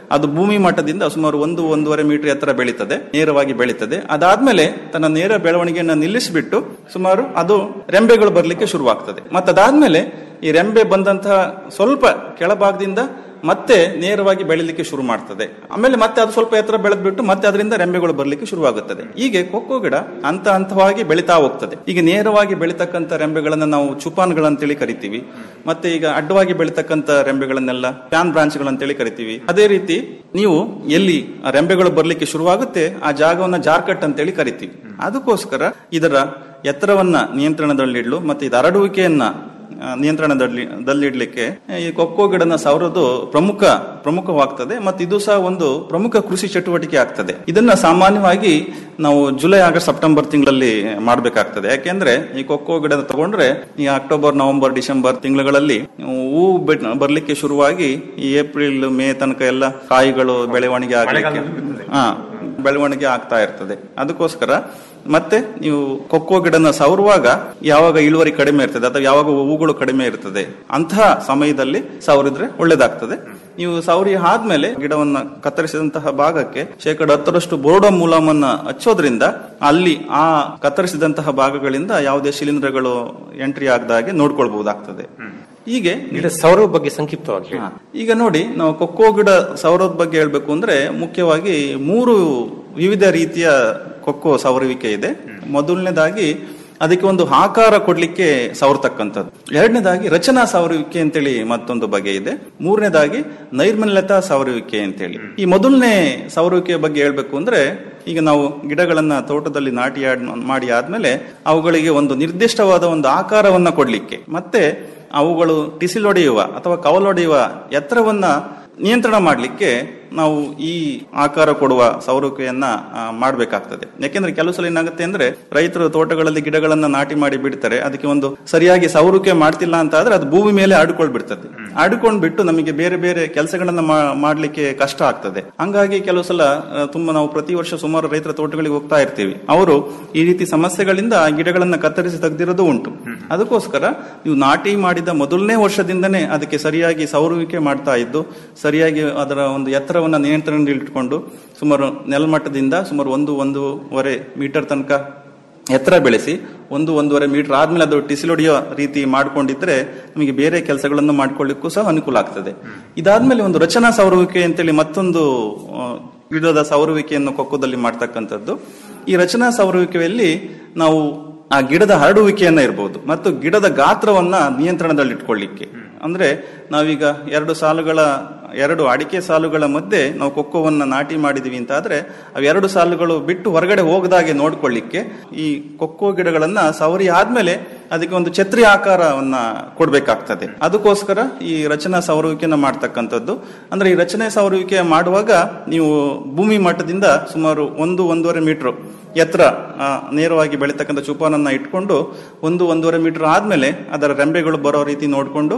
ಅದು ಭೂಮಿ ಮಟ್ಟದಿಂದ ಸುಮಾರು ಒಂದು ಒಂದೂವರೆ ಮೀಟರ್ ಎತ್ತರ ಬೆಳೀತದೆ ನೇರವಾಗಿ ಬೆಳೀತದೆ ಅದಾದ್ಮೇಲೆ ತನ್ನ ನೇರ ಬೆಳವಣಿಗೆಯನ್ನು ನಿಲ್ಲಿಸಿಬಿಟ್ಟು ಸುಮಾರು ಅದು ರೆಂಬೆಗಳು ಬರಲಿಕ್ಕೆ ಶುರುವಾಗ್ತದೆ ಮತ್ತೆ ಅದಾದ್ಮೇಲೆ ಈ ರೆಂಬೆ ಬಂದಂತಹ ಸ್ವಲ್ಪ ಕೆಳಭಾಗದಿಂದ ಮತ್ತೆ ನೇರವಾಗಿ ಬೆಳಿಲಿಕ್ಕೆ ಶುರು ಮಾಡ್ತದೆ ಆಮೇಲೆ ಮತ್ತೆ ಅದು ಸ್ವಲ್ಪ ಎತ್ತರ ಬೆಳೆದ್ಬಿಟ್ಟು ಮತ್ತೆ ಅದರಿಂದ ರೆಂಬೆಗಳು ಬರಲಿಕ್ಕೆ ಶುರುವಾಗುತ್ತದೆ ಹೀಗೆ ಕೊಕ್ಕೋ ಗಿಡ ಹಂತ ಹಂತವಾಗಿ ಬೆಳಿತಾ ಹೋಗ್ತದೆ ಈಗ ನೇರವಾಗಿ ಬೆಳಿತಕ್ಕಂಥ ರೆಂಬೆಗಳನ್ನ ನಾವು ಚುಪಾನ್ಗಳಂತೇಳಿ ಕರಿತೀವಿ ಮತ್ತೆ ಈಗ ಅಡ್ಡವಾಗಿ ಬೆಳಿತಕ್ಕಂಥ ರೆಂಬೆಗಳನ್ನೆಲ್ಲ ಫ್ಯಾನ್ ಬ್ರಾಂಚ್ಗಳಂತೇಳಿ ಕರಿತೀವಿ ಅದೇ ರೀತಿ ನೀವು ಎಲ್ಲಿ ಆ ರೆಂಬೆಗಳು ಬರ್ಲಿಕ್ಕೆ ಶುರುವಾಗುತ್ತೆ ಆ ಜಾಗವನ್ನ ಜಾರ್ಕಟ್ ಅಂತೇಳಿ ಕರಿತೀವಿ ಅದಕ್ಕೋಸ್ಕರ ಇದರ ಎತ್ತರವನ್ನ ನಿಯಂತ್ರಣದಲ್ಲಿಡ್ಲು ಮತ್ತೆ ಇದು ಹರಡುವಿಕೆಯನ್ನ ಆ, ನಿಯಂತ್ರಣದಲ್ಲಿ ದಲ್ಲಿಡ್ಲಿಕ್ಕೆ ಈ ಕೊಕ್ಕೋ ಗಿಡನ ಸವರೋದು ಪ್ರಮುಖ ಪ್ರಮುಖವಾಗ್ತದೆ ಮತ್ತು ಇದು ಸಹ ಒಂದು ಪ್ರಮುಖ ಕೃಷಿ ಚಟುವಟಿಕೆ ಆಗ್ತದೆ ಇದನ್ನ ಸಾಮಾನ್ಯವಾಗಿ ನಾವು ಜುಲೈ ಆಗಸ್ಟ್ ಸೆಪ್ಟೆಂಬರ್ ತಿಂಗಳಲ್ಲಿ ಮಾಡಬೇಕಾಗ್ತದೆ ಯಾಕೆಂದ್ರೆ ಈ ಕೊಕ್ಕೋ ಗಿಡ ತಗೊಂಡ್ರೆ ಈ ಅಕ್ಟೋಬರ್ ನವೆಂಬರ್ ಡಿಸೆಂಬರ್ ತಿಂಗಳುಗಳಲ್ಲಿ ಹೂ ಬಿಡ್- ಬರ್ಲಿಕ್ಕೆ ಶುರುವಾಗಿ ಈ ಏಪ್ರಿಲ್ ಮೇ ತನಕ ಎಲ್ಲ ಕಾಯಿಗಳು ಬೆಳವಣಿಗೆ ಆಗಲಿಕ್ಕೆ ಹಾ ಬೆಳವಣಿಗೆ ಆಗ್ತಾ ಇರ್ತದೆ ಅದಕ್ಕೋಸ್ಕರ ಮತ್ತೆ ನೀವು ಕೊಕ್ಕೋ ಗಿಡನ ಸವರುವಾಗ ಯಾವಾಗ ಇಳುವರಿ ಕಡಿಮೆ ಇರ್ತದೆ ಅಥವಾ ಯಾವಾಗ ಹೂಗಳು ಕಡಿಮೆ ಇರ್ತದೆ ಅಂತಹ ಸಮಯದಲ್ಲಿ ಸವರಿದ್ರೆ ಒಳ್ಳೇದಾಗ್ತದೆ ನೀವು ಸವರಿ ಆದ್ಮೇಲೆ ಗಿಡವನ್ನ ಕತ್ತರಿಸಿದಂತಹ ಭಾಗಕ್ಕೆ ಶೇಕಡ ಹತ್ತರಷ್ಟು ಬೋರ್ಡೋ ಮೂಲಮನ್ನ ಹಚ್ಚೋದ್ರಿಂದ ಅಲ್ಲಿ ಆ ಕತ್ತರಿಸಿದಂತಹ ಭಾಗಗಳಿಂದ ಯಾವುದೇ ಶಿಲೀಂಧ್ರಗಳು ಎಂಟ್ರಿ ಆಗದಾಗೆ ನೋಡ್ಕೊಳ್ಬಹುದಾಗ್ತದೆ ಹೀಗೆ ಗಿಡ ಸೌರ ಬಗ್ಗೆ ಸಂಕ್ಷಿಪ್ತವಾಗಿ ಹೇಳಿ. ಹಾ. ಈಗ ನೋಡಿ ನಾವು ಕೊಕ್ಕೋ ಗಿಡ ಸೌರದ ಬಗ್ಗೆ ಹೇಳ್ಬೇಕು ಅಂದ್ರೆ ಮುಖ್ಯವಾಗಿ ಮೂರು ವಿವಿಧ ರೀತಿಯ ಕೊಕ್ಕೋ ಸವರುವಿಕೆ ಇದೆ ಮೊದಲನೇದಾಗಿ ಅದಕ್ಕೆ ಒಂದು ಆಕಾರ ಕೊಡ್ಲಿಕ್ಕೆ ಸವರ್ತಕ್ಕಂಥದ್ದು ಎರಡನೇದಾಗಿ ರಚನಾ ಸವರುವಿಕೆ ಅಂತೇಳಿ ಮತ್ತೊಂದು ಬಗೆ ಇದೆ ಮೂರನೇದಾಗಿ ನೈರ್ಮಲ್ಯತಾ ಸವರುವಿಕೆ ಅಂತೇಳಿ ಈ ಮೊದಲನೇ ಸವರುವಿಕೆಯ ಬಗ್ಗೆ ಹೇಳ್ಬೇಕು ಅಂದ್ರೆ ಈಗ ನಾವು ಗಿಡಗಳನ್ನ ತೋಟದಲ್ಲಿ ನಾಟಿ ಆಡ್- ಮಾಡಿ ಆದ್ಮೇಲೆ ಅವುಗಳಿಗೆ ಒಂದು ನಿರ್ದಿಷ್ಟವಾದ ಒಂದು ಆಕಾರವನ್ನ ಕೊಡ್ಲಿಕ್ಕೆ ಮತ್ತೆ ಅವುಗಳು ಟಿಸಿಲೊಡೆಯುವ ಅಥವಾ ಕವಲೊಡೆಯುವ ಎತ್ತರವನ್ನ ನಿಯಂತ್ರಣ ಮಾಡಲಿಕ್ಕೆ ನಾವು ಈ ಆಕಾರ ಕೊಡುವ ಸೌರುಕೆಯನ್ನ ಮಾಡಬೇಕಾಗ್ತದೆ ಯಾಕೆಂದ್ರೆ ಕೆಲವು ಸಲ ಏನಾಗುತ್ತೆ ಅಂದ್ರೆ ರೈತರು ತೋಟಗಳಲ್ಲಿ ಗಿಡಗಳನ್ನ ನಾಟಿ ಮಾಡಿ ಬಿಡ್ತಾರೆ ಅದಕ್ಕೆ ಒಂದು ಸರಿಯಾಗಿ ಸೌರುಕೆ ಮಾಡ್ತಿಲ್ಲ ಅಂತ ಆದ್ರೆ ಅದು ಭೂಮಿ ಮೇಲೆ ಆಡ್ಕೊಳ್ ಬಿಡ್ತದೆ ಆಡ್ಕೊಂಡ್ ಬಿಟ್ಟು ನಮಗೆ ಬೇರೆ ಬೇರೆ ಕೆಲಸಗಳನ್ನ ಮಾಡ್ಲಿಕ್ಕೆ ಕಷ್ಟ ಆಗ್ತದೆ ಹಂಗಾಗಿ ಕೆಲವು ಸಲ ಆ, ತುಂಬಾ ನಾವು ಪ್ರತಿ ವರ್ಷ ಸುಮಾರು ರೈತರ ತೋಟಗಳಿಗೆ ಹೋಗ್ತಾ ಇರ್ತೀವಿ ಅವರು ಈ ರೀತಿ ಸಮಸ್ಯೆಗಳಿಂದ ಆ ಗಿಡಗಳನ್ನ ಕತ್ತರಿಸಿ ತೆಗೆದಿರೋದು ಉಂಟು ಅದಕ್ಕೋಸ್ಕರ ನೀವು ನಾಟಿ ಮಾಡಿದ ಮೊದಲನೇ ವರ್ಷದಿಂದನೇ ಅದಕ್ಕೆ ಸರಿಯಾಗಿ ಸೌರುವಿಕೆ ಮಾಡ್ತಾ ಇದ್ದು ಸರಿಯಾಗಿ ಅದರ ಒಂದು ಎತ್ತರವನ್ನ ನಿಯಂತ್ರಣದಲ್ಲಿ ಇಟ್ಕೊಂಡು ಸುಮಾರು ನೆಲಮಟ್ಟದಿಂದ ಸುಮಾರು ಒಂದು ಒಂದೂವರೆ ಮೀಟರ್ ತನಕ ಎತ್ತರ ಬೆಳೆಸಿ ಒಂದು ಒಂದೂವರೆ ಮೀಟರ್ ಆದ್ಮೇಲೆ ಅದು ಟಿಸಿಲೊಡೆಯೋ ರೀತಿ ಮಾಡ್ಕೊಂಡಿದ್ರೆ ನಮಗೆ ಬೇರೆ ಕೆಲಸಗಳನ್ನು ಮಾಡ್ಕೊಳ್ಳಿಕ್ಕೂ ಸಹ ಅನುಕೂಲ ಆಗ್ತದೆ ಇದಾದ್ಮೇಲೆ ಒಂದು ರಚನಾ ಸೌರುವಿಕೆ ಅಂತೇಳಿ ಮತ್ತೊಂದು ಆ, ಗಿಡದ ಸೌರುವಿಕೆಯನ್ನು ಕೊಕ್ಕದಲ್ಲಿ ಮಾಡ್ತಕ್ಕಂಥದ್ದು ಈ ರಚನಾ ಸೌರುವಿಕೆಯಲ್ಲಿ ನಾವು ಆ ಗಿಡದ ಹರಡುವಿಕೆಯನ್ನ ಇರಬಹುದು ಮತ್ತು ಗಿಡದ ಗಾತ್ರವನ್ನ ನಿಯಂತ್ರಣದಲ್ಲಿ ಇಟ್ಕೊಳ್ಳಿಕ್ಕೆ ಅಂದ್ರೆ ನಾವೀಗ ಎರಡು ಸಾಲುಗಳ ಎರಡು ಅಡಿಕೆ ಸಾಲುಗಳ ಮಧ್ಯೆ ನಾವು ಕೊಕ್ಕೋವನ್ನ ನಾಟಿ ಮಾಡಿದೀವಿ ಅಂತ ಆದ್ರೆ ಅವೆರಡು ಸಾಲುಗಳು ಬಿಟ್ಟು ಹೊರಗಡೆ ಹೋಗದಾಗೆ ನೋಡ್ಕೊಳ್ಳಿಕ್ಕೆ ಈ ಕೊಕ್ಕೋ ಗಿಡಗಳನ್ನ ಸವರಿ ಆದ್ಮೇಲೆ ಅದಕ್ಕೆ ಒಂದು ಛತ್ರಿ ಆಕಾರವನ್ನ ಕೊಡ್ಬೇಕಾಗ್ತದೆ ಅದಕ್ಕೋಸ್ಕರ ಈ ರಚನಾ ಸವರುವಿಕೆಯನ್ನ ಮಾಡ್ತಕ್ಕಂಥದ್ದು ಅಂದ್ರೆ ಈ ರಚನೆ ಸವರುವಿಕೆ ಮಾಡುವಾಗ ನೀವು ಭೂಮಿ ಮಟ್ಟದಿಂದ ಸುಮಾರು ಒಂದು ಒಂದೂವರೆ ಮೀಟರ್ ಎತ್ತರ ಆ, ನೇರವಾಗಿ ಬೆಳೀತಕ್ಕಂಥ ಚುಪಾನನ್ನ ಇಟ್ಕೊಂಡು ಒಂದು ಒಂದೂವರೆ ಮೀಟರ್ ಆದ್ಮೇಲೆ ಅದರ ರೆಂಬೆಗಳು ಬರೋ ರೀತಿ ನೋಡಿಕೊಂಡು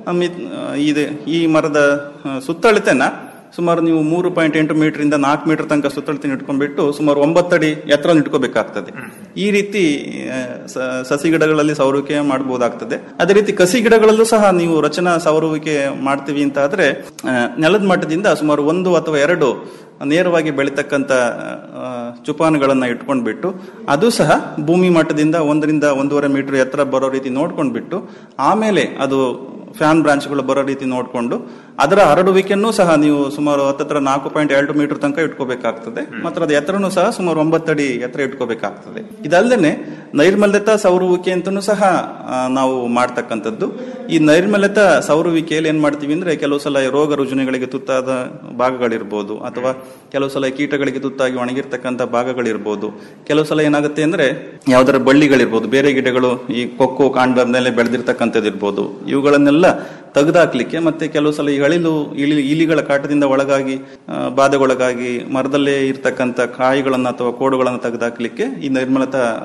ಇದು ಈ ಮರದ ಆ, ಸುತ್ತಳತೆನ ಸುಮಾರು ನೀವು ಮೂರು ಪಾಯಿಂಟ್ ಎಂಟು ಮೀಟರ್ ಇಂದ ನಾಲ್ಕು ಮೀಟರ್ ತನಕ ಸುತ್ತಳತೆ ಇಟ್ಕೊಂಡ್ಬಿಟ್ಟು ಸುಮಾರು ಒಂಬತ್ತಡಿ ಎತ್ತರ ಇಟ್ಕೋಬೇಕಾಗ್ತದೆ ಈ ರೀತಿ ಆ, ಸ- ಸಸಿ ಗಿಡಗಳಲ್ಲಿ ಸೌರುವಿಕೆ ಮಾಡಬಹುದಾಗ್ತದೆ ಅದೇ ರೀತಿ ಕಸಿ ಗಿಡಗಳಲ್ಲೂ ಸಹ ನೀವು ರಚನಾ ಸೌರುವಿಕೆ ಮಾಡ್ತೀವಿ ಅಂತ ಆದ್ರೆ ಆ, ನೆಲದ ಮಟ್ಟದಿಂದ ಸುಮಾರು ಒಂದು ಅಥವಾ ಎರಡು ನೇರವಾಗಿ ಬೆಳೀತಕ್ಕಂಥ ಆ, ಚುಪಾನುಗಳನ್ನ ಇಟ್ಕೊಂಡ್ಬಿಟ್ಟು ಅದು ಸಹ ಭೂಮಿ ಮಟ್ಟದಿಂದ ಒಂದರಿಂದ ಒಂದೂವರೆ ಮೀಟರ್ ಎತ್ತರ ಬರೋ ರೀತಿ ನೋಡ್ಕೊಂಡ್ಬಿಟ್ಟು ಆಮೇಲೆ ಅದು ಫ್ಯಾನ್ ಬ್ರಾಂಚ್ಗಳು ಬರೋ ರೀತಿ ನೋಡಿಕೊಂಡು ಅದರ ಹರಡುವಿಕೆಯನ್ನು ಸಹ ನೀವು ಸುಮಾರು ಹತ್ತತ್ರ ನಾಲ್ಕು ಪಾಯಿಂಟ್ ಎರಡು ಮೀಟರ್ ತನಕ ಇಟ್ಕೋಬೇಕಾಗ್ತದೆ ಮತ್ತು ಅದರ ಎತ್ತರನು ಸಹ ಸುಮಾರು ಒಂಬತ್ತಡಿ ಎತ್ತರ ಇಟ್ಕೋಬೇಕಾಗ್ತದೆ ಇದಲ್ಲದೆ ನೈರ್ಮಲ್ಯತಾ ಸೌರುವಿಕೆ ಅಂತನೂ ಸಹ ಆ, ನಾವು ಮಾಡ್ತಕ್ಕಂಥದ್ದು ಈ ನೈರ್ಮಲ್ಯತಾ ಸೌರುವಿಕೆಯಲ್ಲಿ ಏನ್ ಮಾಡ್ತೀವಿ ಅಂದ್ರೆ ಕೆಲವು ಸಲ ರೋಗ ರುಜಿನಗಳಿಗೆ ತುತ್ತಾದ ಭಾಗಗಳಿರ್ಬೋದು ಅಥವಾ ಕೆಲವು ಸಲ ಕೀಟಗಳಿಗೆ ತುತ್ತಾಗಿ ಒಣಗಿರ್ತಕ್ಕಂಥ ಭಾಗಗಳಿರ್ಬೋದು ಕೆಲವು ಸಲ ಏನಾಗುತ್ತೆ ಅಂದ್ರೆ ಯಾವ್ದಾರ ಬಳ್ಳಿಗಳಿರ್ಬೋದು ಬೇರೆ ಗಿಡಗಳು ಈ ಕೊಕ್ಕೋ ಕಾಂಡದ ಮೇಲೆ ಬೆಳೆದಿರ್ತಕ್ಕಂಥದ್ದು ಇರ್ಬೋದು ಇವುಗಳನ್ನೆಲ್ಲ ತೆಗೆದಾಕ್ಲಿಕ್ಕೆ ಮತ್ತೆ ಕೆಲವು ಸಲ ಈ ಅಳಿಲು ಇಲಿ ಇಲಿಗಳ ಕಾಟದಿಂದ ಒಳಗಾಗಿ ಆ, ಬಾಧೆಗೊಳಗಾಗಿ ಮರದಲ್ಲೇ ಇರ್ತಕ್ಕಂಥ ಕಾಯಿಗಳನ್ನ ಅಥವಾ ಕೋಡುಗಳನ್ನ ತೆಗೆದಾಕ್ಲಿಕ್ಕೆ ಈ ನೈರ್ಮಲತಾ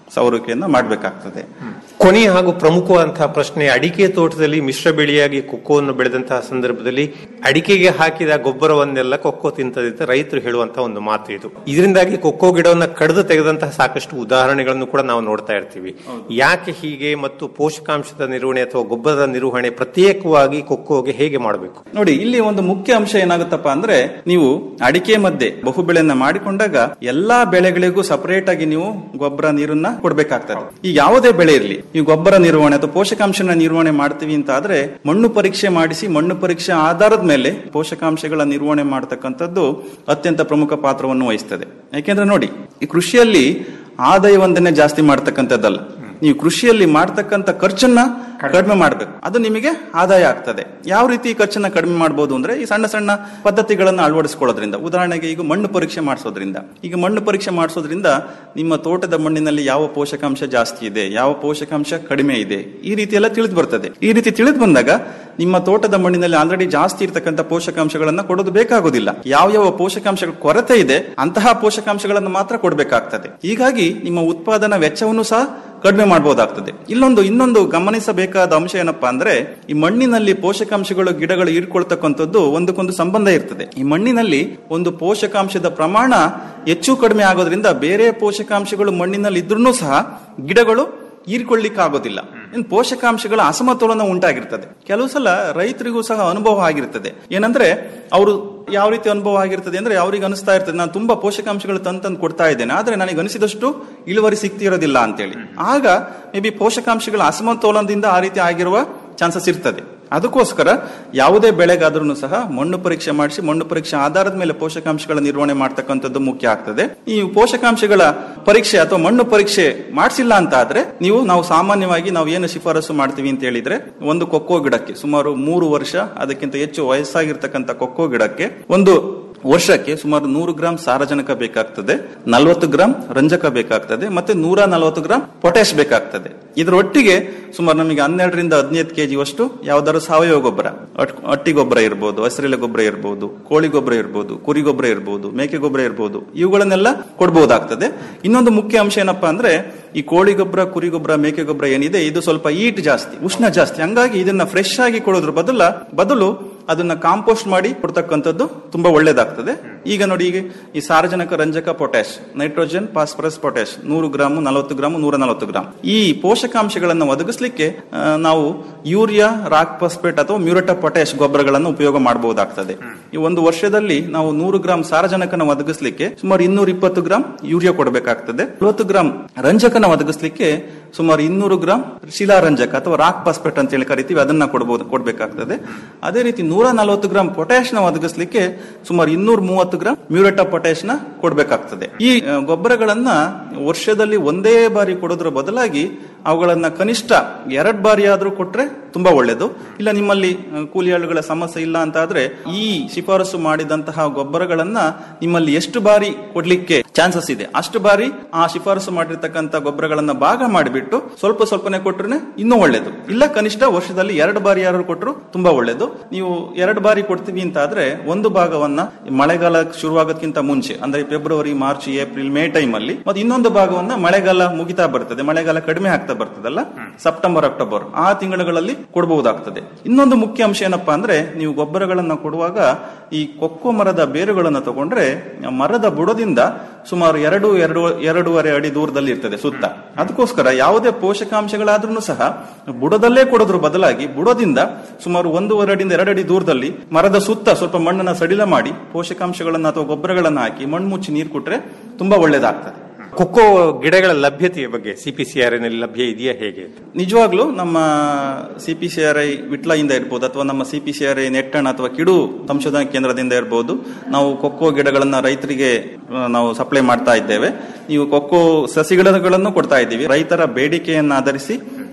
ಸವರುವಿಕೆಯನ್ನ ಮಾಡಬೇಕಾಗ್ತದೆ ಕೊನೆಯ ಹಾಗೂ ಪ್ರಮುಖವಾದಂತಹ ಪ್ರಶ್ನೆ ಅಡಿಕೆ ತೋಟದಲ್ಲಿ ಮಿಶ್ರ ಬೆಳೆಯಾಗಿ ಕೊಕ್ಕೋವನ್ನು ಬೆಳೆದಂತಹ ಸಂದರ್ಭದಲ್ಲಿ ಅಡಿಕೆಗೆ ಹಾಕಿದ ಗೊಬ್ಬರವನ್ನೆಲ್ಲ ಕೊಕ್ಕೋ ತಿಂತದೆ ಅಂತ ರೈತರು ಹೇಳುವಂತಹ ಒಂದು ಮಾತು ಇದು ಇದರಿಂದಾಗಿ ಕೊಕ್ಕೋ ಗಿಡವನ್ನ ಕಡಿದು ತೆಗೆದಂತಹ ಸಾಕಷ್ಟು ಉದಾಹರಣೆಗಳನ್ನು ಕೂಡ ನಾವು ನೋಡ್ತಾ ಇರ್ತೀವಿ ಯಾಕೆ ಹೀಗೆ ಮತ್ತು ಪೋಷಕಾಂಶದ ನಿರ್ವಹಣೆ ಅಥವಾ ಗೊಬ್ಬರದ ನಿರ್ವಹಣೆ ಪ್ರತ್ಯೇಕವಾಗಿ ಕೊಕ್ಕೋಗೆ ಹೇಗೆ ಮಾಡಬೇಕು ನೋಡಿ ಇಲ್ಲಿ ಒಂದು ಮುಖ್ಯ ಅಂಶ ಏನಾಗುತ್ತಪ್ಪ ಅಂದ್ರೆ ನೀವು ಅಡಿಕೆ ಮಧ್ಯೆ ಬಹುಬೆಳೆಯನ್ನ ಮಾಡಿಕೊಂಡಾಗ ಎಲ್ಲಾ ಬೆಳೆಗಳಿಗೂ ಸಪರೇಟ್ ಆಗಿ ನೀವು ಗೊಬ್ಬರ ನೀರನ್ನ ಕೊಡ್ಬೇಕಾಗ್ತದೆ ಈ ಯಾವುದೇ ಬೆಳೆ ಇರಲಿ ಈ ಗೊಬ್ಬರ ನಿರ್ವಹಣೆ ಅಥವಾ ಪೋಷಕಾಂಶನ ನಿರ್ವಹಣೆ ಮಾಡ್ತೀವಿ ಅಂತ ಆದ್ರೆ ಮಣ್ಣು ಪರೀಕ್ಷೆ ಮಾಡಿಸಿ ಮಣ್ಣು ಪರೀಕ್ಷೆ ಆಧಾರದ ಮೇಲೆ ಪೋಷಕಾಂಶಗಳ ನಿರ್ವಹಣೆ ಮಾಡತಕ್ಕಂಥದ್ದು ಅತ್ಯಂತ ಪ್ರಮುಖ ಪಾತ್ರವನ್ನು ವಹಿಸ್ತದೆ ಯಾಕೆಂದ್ರೆ ನೋಡಿ ಈ ಕೃಷಿಯಲ್ಲಿ ಆದಾಯವೊಂದನ್ನೇ ಜಾಸ್ತಿ ಮಾಡ್ತಕ್ಕಂಥದ್ದಲ್ಲ ನೀವು ಕೃಷಿಯಲ್ಲಿ ಮಾಡ್ತಕ್ಕಂಥ ಖರ್ಚನ್ನ ಕಡಿಮೆ ಮಾಡಬೇಕು ಅದು ನಿಮಗೆ ಆದಾಯ ಆಗ್ತದೆ ಯಾವ ರೀತಿ ಈ ಖರ್ಚನ್ನ ಕಡಿಮೆ ಮಾಡಬಹುದು ಅಂದ್ರೆ ಈ ಸಣ್ಣ ಸಣ್ಣ ಪದ್ಧತಿಗಳನ್ನು ಅಳವಡಿಸಿಕೊಳ್ಳೋದ್ರಿಂದ ಉದಾಹರಣೆಗೆ ಈಗ ಮಣ್ಣು ಪರೀಕ್ಷೆ ಮಾಡಿಸೋದ್ರಿಂದ ಈಗ ಮಣ್ಣು ಪರೀಕ್ಷೆ ಮಾಡಿಸೋದ್ರಿಂದ ನಿಮ್ಮ ತೋಟದ ಮಣ್ಣಿನಲ್ಲಿ ಯಾವ ಪೋಷಕಾಂಶ ಜಾಸ್ತಿ ಇದೆ ಯಾವ ಪೋಷಕಾಂಶ ಕಡಿಮೆ ಇದೆ ಈ ರೀತಿ ಎಲ್ಲ ತಿಳಿದು ಬರ್ತದೆ ಈ ರೀತಿ ತಿಳಿದು ಬಂದಾಗ ನಿಮ್ಮ ತೋಟದ ಮಣ್ಣಿನಲ್ಲಿ ಆಲ್ರೆಡಿ ಜಾಸ್ತಿ ಇರತಕ್ಕಂಥ ಪೋಷಕಾಂಶಗಳನ್ನ ಕೊಡೋದು ಬೇಕಾಗೋದಿಲ್ಲ ಯಾವ ಯಾವ ಪೋಷಕಾಂಶಗಳ ಕೊರತೆ ಇದೆ ಅಂತಹ ಪೋಷಕಾಂಶಗಳನ್ನು ಮಾತ್ರ ಕೊಡಬೇಕಾಗ್ತದೆ ಹೀಗಾಗಿ ನಿಮ್ಮ ಉತ್ಪಾದನಾ ವೆಚ್ಚವನ್ನು ಸಹ ಕಡಿಮೆ ಮಾಡಬಹುದಾಗ್ತದೆ ಇಲ್ಲೊಂದು ಇನ್ನೊಂದು ಗಮನಿಸಬೇಕಾದ ಅಂಶ ಏನಪ್ಪಾ ಅಂದ್ರೆ ಈ ಮಣ್ಣಿನಲ್ಲಿ ಪೋಷಕಾಂಶಗಳು ಗಿಡಗಳು ಹೀರ್ಕೊಳ್ತಕ್ಕಂಥದ್ದು ಒಂದಕ್ಕೊಂದು ಸಂಬಂಧ ಇರ್ತದೆ ಈ ಮಣ್ಣಿನಲ್ಲಿ ಒಂದು ಪೋಷಕಾಂಶದ ಪ್ರಮಾಣ ಹೆಚ್ಚು ಕಡಿಮೆ ಆಗೋದ್ರಿಂದ ಬೇರೆ ಪೋಷಕಾಂಶಗಳು ಮಣ್ಣಿನಲ್ಲಿ ಇದ್ರೂ ಸಹ ಗಿಡಗಳು ಹೀರ್ಕೊಳ್ಳಿಕ್ಕೆ ಆಗೋದಿಲ್ಲ ಇನ್ನು ಪೋಷಕಾಂಶಗಳ ಅಸಮತೋಲನ ಉಂಟಾಗಿರ್ತದೆ ಕೆಲವು ಸಲ ರೈತರಿಗೂ ಸಹ ಅನುಭವ ಆಗಿರ್ತದೆ ಏನಂದ್ರೆ ಅವರು ಯಾವ ರೀತಿ ಅನುಭವ ಆಗಿರ್ತದೆ ಅಂದ್ರೆ ಅವ್ರಿಗೆ ಅನಿಸ್ತಾ ಇರ್ತದೆ ನಾನು ತುಂಬಾ ಪೋಷಕಾಂಶಗಳು ತಂದು ತಂದು ಕೊಡ್ತಾ ಇದ್ದೇನೆ ಆದ್ರೆ ನನಗೆ ಅನಿಸಿದಷ್ಟು ಇಳುವರಿ ಸಿಗ್ತಿರೋದಿಲ್ಲ ಅಂತೇಳಿ ಆಗ ಮೇ ಬಿ ಪೋಷಕಾಂಶಗಳ ಅಸಮತೋಲನದಿಂದ ಆ ರೀತಿ ಆಗಿರುವ ಚಾನ್ಸಸ್ ಇರ್ತದೆ ಅದಕ್ಕೋಸ್ಕರ ಯಾವುದೇ ಬೆಳೆಗಾದ್ರೂ ಸಹ ಮಣ್ಣು ಪರೀಕ್ಷೆ ಮಾಡಿಸಿ ಮಣ್ಣು ಪರೀಕ್ಷೆ ಆಧಾರದ ಮೇಲೆ ಪೋಷಕಾಂಶಗಳ ನಿರ್ವಹಣೆ ಮಾಡ್ತಕ್ಕಂಥದ್ದು ಮುಖ್ಯ ಆಗ್ತದೆ ಈ ಪೋಷಕಾಂಶಗಳ ಪರೀಕ್ಷೆ ಅಥವಾ ಮಣ್ಣು ಪರೀಕ್ಷೆ ಮಾಡಿಸಿಲ್ಲ ಅಂತ ಆದ್ರೆ ನೀವು ನಾವು ಸಾಮಾನ್ಯವಾಗಿ ನಾವು ಏನು ಶಿಫಾರಸು ಮಾಡ್ತೀವಿ ಅಂತ ಹೇಳಿದ್ರೆ ಒಂದು ಕೊಕ್ಕೋ ಗಿಡಕ್ಕೆ ಸುಮಾರು ಮೂರು ವರ್ಷ ಅದಕ್ಕಿಂತ ಹೆಚ್ಚು ವಯಸ್ಸಾಗಿರ್ತಕ್ಕಂಥ ಕೊಕ್ಕೋ ಗಿಡಕ್ಕೆ ಒಂದು ವರ್ಷಕ್ಕೆ ಸುಮಾರು ನೂರು ಗ್ರಾಂ ಸಾರಜನಕ ಬೇಕಾಗ್ತದೆ ನಲವತ್ತು ಗ್ರಾಂ ರಂಜಕ ಬೇಕಾಗ್ತದೆ ಮತ್ತೆ ನೂರ ನಲವತ್ತು ಗ್ರಾಂ ಪೊಟ್ಯಾಶ್ ಬೇಕಾಗ್ತದೆ ಇದರೊಟ್ಟಿಗೆ ಸುಮಾರು ನಮಗೆ ಹನ್ನೆರಡರಿಂದ ಹದಿನೈದು ಕೆಜಿ ಅಷ್ಟು ಯಾವ್ದಾದ್ರು ಸಾವಯವ ಗೊಬ್ಬರ ಅಟ್- ಹಟ್ಟಿ ಗೊಬ್ಬರ ಇರ್ಬೋದು ಹಸಿರೆಲೆ ಗೊಬ್ಬರ ಇರ್ಬೋದು ಕೋಳಿ ಗೊಬ್ಬರ ಇರ್ಬೋದು ಕುರಿ ಗೊಬ್ಬರ ಇರ್ಬೋದು ಮೇಕೆ ಗೊಬ್ಬರ ಇರ್ಬೋದು ಇವುಗಳನ್ನೆಲ್ಲ ಕೊಡಬಹುದಾಗ್ತದೆ ಇನ್ನೊಂದು ಮುಖ್ಯ ಅಂಶ ಏನಪ್ಪಾ ಅಂದ್ರೆ ಈ ಕೋಳಿ ಗೊಬ್ಬರ ಕುರಿ ಗೊಬ್ಬರ ಮೇಕೆ ಗೊಬ್ಬರ ಏನಿದೆ ಇದು ಸ್ವಲ್ಪ ಈಟ್ ಜಾಸ್ತಿ ಉಷ್ಣ ಜಾಸ್ತಿ ಹಂಗಾಗಿ ಇದನ್ನ ಫ್ರೆಶ್ ಆಗಿ ಕೊಡೋದ್ರ ಬದಲ ಬದಲು ಅದನ್ನ ಕಾಂಪೋಸ್ಟ್ ಮಾಡಿ ಕೊಡ್ತಕ್ಕಂಥದ್ದು ತುಂಬಾ ಒಳ್ಳೇದಾಗ್ತದೆ ಈಗ ನೋಡಿ ಈಗ ಈ ಸಾರಜನಕ ರಂಜಕ ಪೊಟ್ಯಾಶ್ ನೈಟ್ರೋಜನ್ ಫಾಸ್ಫರಸ್ ಪೊಟ್ಯಾಶ್ ನೂರು ಗ್ರಾಮ್ ನಲವತ್ತು ಗ್ರಾಮ್ ನೂರ ನಲವತ್ತು ಗ್ರಾಮ್ ಈ ಪೋಷಕಾಂಶಗಳನ್ನು ಒದಗಿಸ್ಲಿಕ್ಕೆ ಆ, ನಾವು ಯೂರಿಯಾ ರಾಕ್ ಫಾಸ್ಫೇಟ್ ಅಥವಾ ಮ್ಯೂರಟ ಪೊಟ್ಯಾಶ್ ಗೊಬ್ಬರಗಳನ್ನು ಉಪಯೋಗ ಮಾಡಬಹುದಾಗ್ತದೆ ಈ ಒಂದು ವರ್ಷದಲ್ಲಿ ನಾವು ನೂರು ಗ್ರಾಮ್ ಸಾರಜನಕನ ಒದಗಿಸ್ಲಿಕ್ಕೆ ಸುಮಾರು ಇನ್ನೂರ ಇಪ್ಪತ್ತು ಗ್ರಾಮ್ ಯೂರಿಯಾ ಕೊಡಬೇಕಾಗ್ತದೆ ನಲವತ್ತು ಗ್ರಾಮ್ ರಂಜಕನ ಒದಗಿಸ್ಲಿಕ್ಕೆ ಸುಮಾರು ಇನ್ನೂರು ಗ್ರಾಮ್ ಶಿಲಾರಂಜಕ ಅಥವಾ ರಾಕ್ ಫಾಸ್ಫೇಟ್ ಅಂತ ಹೇಳಿ ಕರಿತೀವಿ ಅದನ್ನ ಕೊಡಬಹುದು ಕೊಡಬೇಕಾಗ್ತದೆ ಅದೇ ರೀತಿ ನೂರ ನಲವತ್ತು ಗ್ರಾಮ್ ಪೊಟ್ಯಾಶ್ ನ ಒದಗಿಸ್ಲಿಕ್ಕೆ ಸುಮಾರು ಇನ್ನೂರ ಮೂವತ್ತು ಗ್ರಾಮ್ ಮ್ಯೂರಟ ಪೊಟ್ಯಾಶ್ ನ ಕೊಡಬೇಕಾಗ್ತದೆ ಈ ಆ, ಗೊಬ್ಬರಗಳನ್ನ ವರ್ಷದಲ್ಲಿ ಒಂದೇ ಬಾರಿ ಕೊಡೋದ್ರ ಬದಲಾಗಿ ಅವುಗಳನ್ನ ಕನಿಷ್ಠ ಎರಡ್ ಬಾರಿ ಆದ್ರೂ ಕೊಟ್ರೆ ತುಂಬಾ ಒಳ್ಳೇದು ಇಲ್ಲ ನಿಮ್ಮಲ್ಲಿ ಆ, ಕೂಲಿ ಆಳುಗಳ ಸಮಸ್ಯೆ ಇಲ್ಲ ಅಂತ ಆದ್ರೆ ಈ ಶಿಫಾರಸು ಮಾಡಿದಂತಹ ಗೊಬ್ಬರಗಳನ್ನ ನಿಮ್ಮಲ್ಲಿ ಎಷ್ಟು ಬಾರಿ ಕೊಡ್ಲಿಕ್ಕೆ ಚಾನ್ಸಸ್ ಇದೆ ಅಷ್ಟು ಬಾರಿ ಆ ಶಿಫಾರಸು ಮಾಡಿರ್ತಕ್ಕಂಥ ಗೊಬ್ಬರಗಳನ್ನ ಭಾಗ ಮಾಡಿಬಿಟ್ಟು ಸ್ವಲ್ಪ ಸ್ವಲ್ಪನೇ ಕೊಟ್ರೆ ಇನ್ನೂ ಒಳ್ಳೇದು ಇಲ್ಲ ಕನಿಷ್ಠ ವರ್ಷದಲ್ಲಿ ಎರಡು ಬಾರಿ ಯಾರು ಕೊಟ್ಟರು ತುಂಬಾ ಒಳ್ಳೇದು ನೀವು ಎರಡು ಬಾರಿ ಕೊಡ್ತೀವಿ ಅಂತ ಆದ್ರೆ ಒಂದು ಭಾಗವನ್ನ ಮಳೆಗಾಲ ಶುರುವಾಗೋದಕ್ಕಿಂತ ಮುಂಚೆ ಅಂದ್ರೆ February March April May time ಅಲ್ಲಿ ಮತ್ತೆ ಇನ್ನೊಂದು ಭಾಗವನ್ನ ಮಳೆಗಾಲ ಮುಗಿತಾ ಬರ್ತದೆ ಮಳೆಗಾಲ ಕಡಿಮೆ ಆಗ್ತಾ ಬರ್ತದಲ್ಲ ಸೆಪ್ಟೆಂಬರ್ ಅಕ್ಟೋಬರ್ ಆ ತಿಂಗಳುಗಳಲ್ಲಿ ಕೊಡಬಹುದಾಗ್ತದೆ ಇನ್ನೊಂದು ಮುಖ್ಯ ಅಂಶ ಏನಪ್ಪಾ ಅಂದ್ರೆ ನೀವು ಗೊಬ್ಬರಗಳನ್ನ ಕೊಡುವಾಗ ಈ ಕೊಕ್ಕೋ ಮರದ ಬೇರುಗಳನ್ನ ತಗೊಂಡ್ರೆ ಆ ಮರದ ಬುಡದಿಂದ ಸುಮಾರು ಎರಡು ಎರಡು ಎರಡೂವರೆ ಅಡಿ ದೂರದಲ್ಲಿ ಇರ್ತದೆ ಸುತ್ತ ಅದಕ್ಕೋಸ್ಕರ ಯಾವುದೇ ಪೋಷಕಾಂಶಗಳಾದ್ರೂ ಸಹ ಬುಡದಲ್ಲೇ ಕೊಡೋದ್ರ ಬದಲಾಗಿ ಬುಡದಿಂದ ಸುಮಾರು ಒಂದೂವರೆ ಅಡಿಯಿಂದ ಎರಡು ಅಡಿ ದೂರದಲ್ಲಿ ಮರದ ಸುತ್ತ ಸ್ವಲ್ಪ ಮಣ್ಣನ್ನ ಸಡಿಲ ಮಾಡಿ ಪೋಷಕಾಂಶಗಳನ್ನ ಅಥವಾ ಗೊಬ್ಬರಗಳನ್ನ ಹಾಕಿ ಮಣ್ಣು ಮುಚ್ಚಿ ನೀರು ಕೊಟ್ರೆ ತುಂಬಾ ಒಳ್ಳೇದಾಗ್ತದೆ ಕೊಕ್ಕೋ ಗಿಡಗಳ ಲಭ್ಯತೆಯ ಬಗ್ಗೆ ಸಿಪಿಸಿಆರ್ ನಲ್ಲಿ ಲಭ್ಯ ಇದೆಯಾ ಹೇಗೆ ನಿಜವಾಗ್ಲೂ ನಮ್ಮ C P C R I ವಿಟ್ಲದಿಂದ ಇರ್ಬೋದು ಅಥವಾ ನಮ್ಮ C P C R I Nettana ಅಥವಾ ಕಿಡು ಸಂಶೋಧನಾ ಕೇಂದ್ರದಿಂದ ಇರ್ಬೋದು ನಾವು ಕೊಕ್ಕೋ ಗಿಡಗಳನ್ನ ರೈತರಿಗೆ ಆ, ನಾವು ಸಪ್ಲೈ ಮಾಡ್ತಾ ಇದ್ದೇವೆ ನೀವು ಕೊಕ್ಕೋ ಸಸಿ ಗಿಡಗಳನ್ನು ಕೊಡ್ತಾ ಇದ್ದೀವಿ ರೈತರ ಬೇಡಿಕೆಯನ್ನು ಆಧರಿಸಿ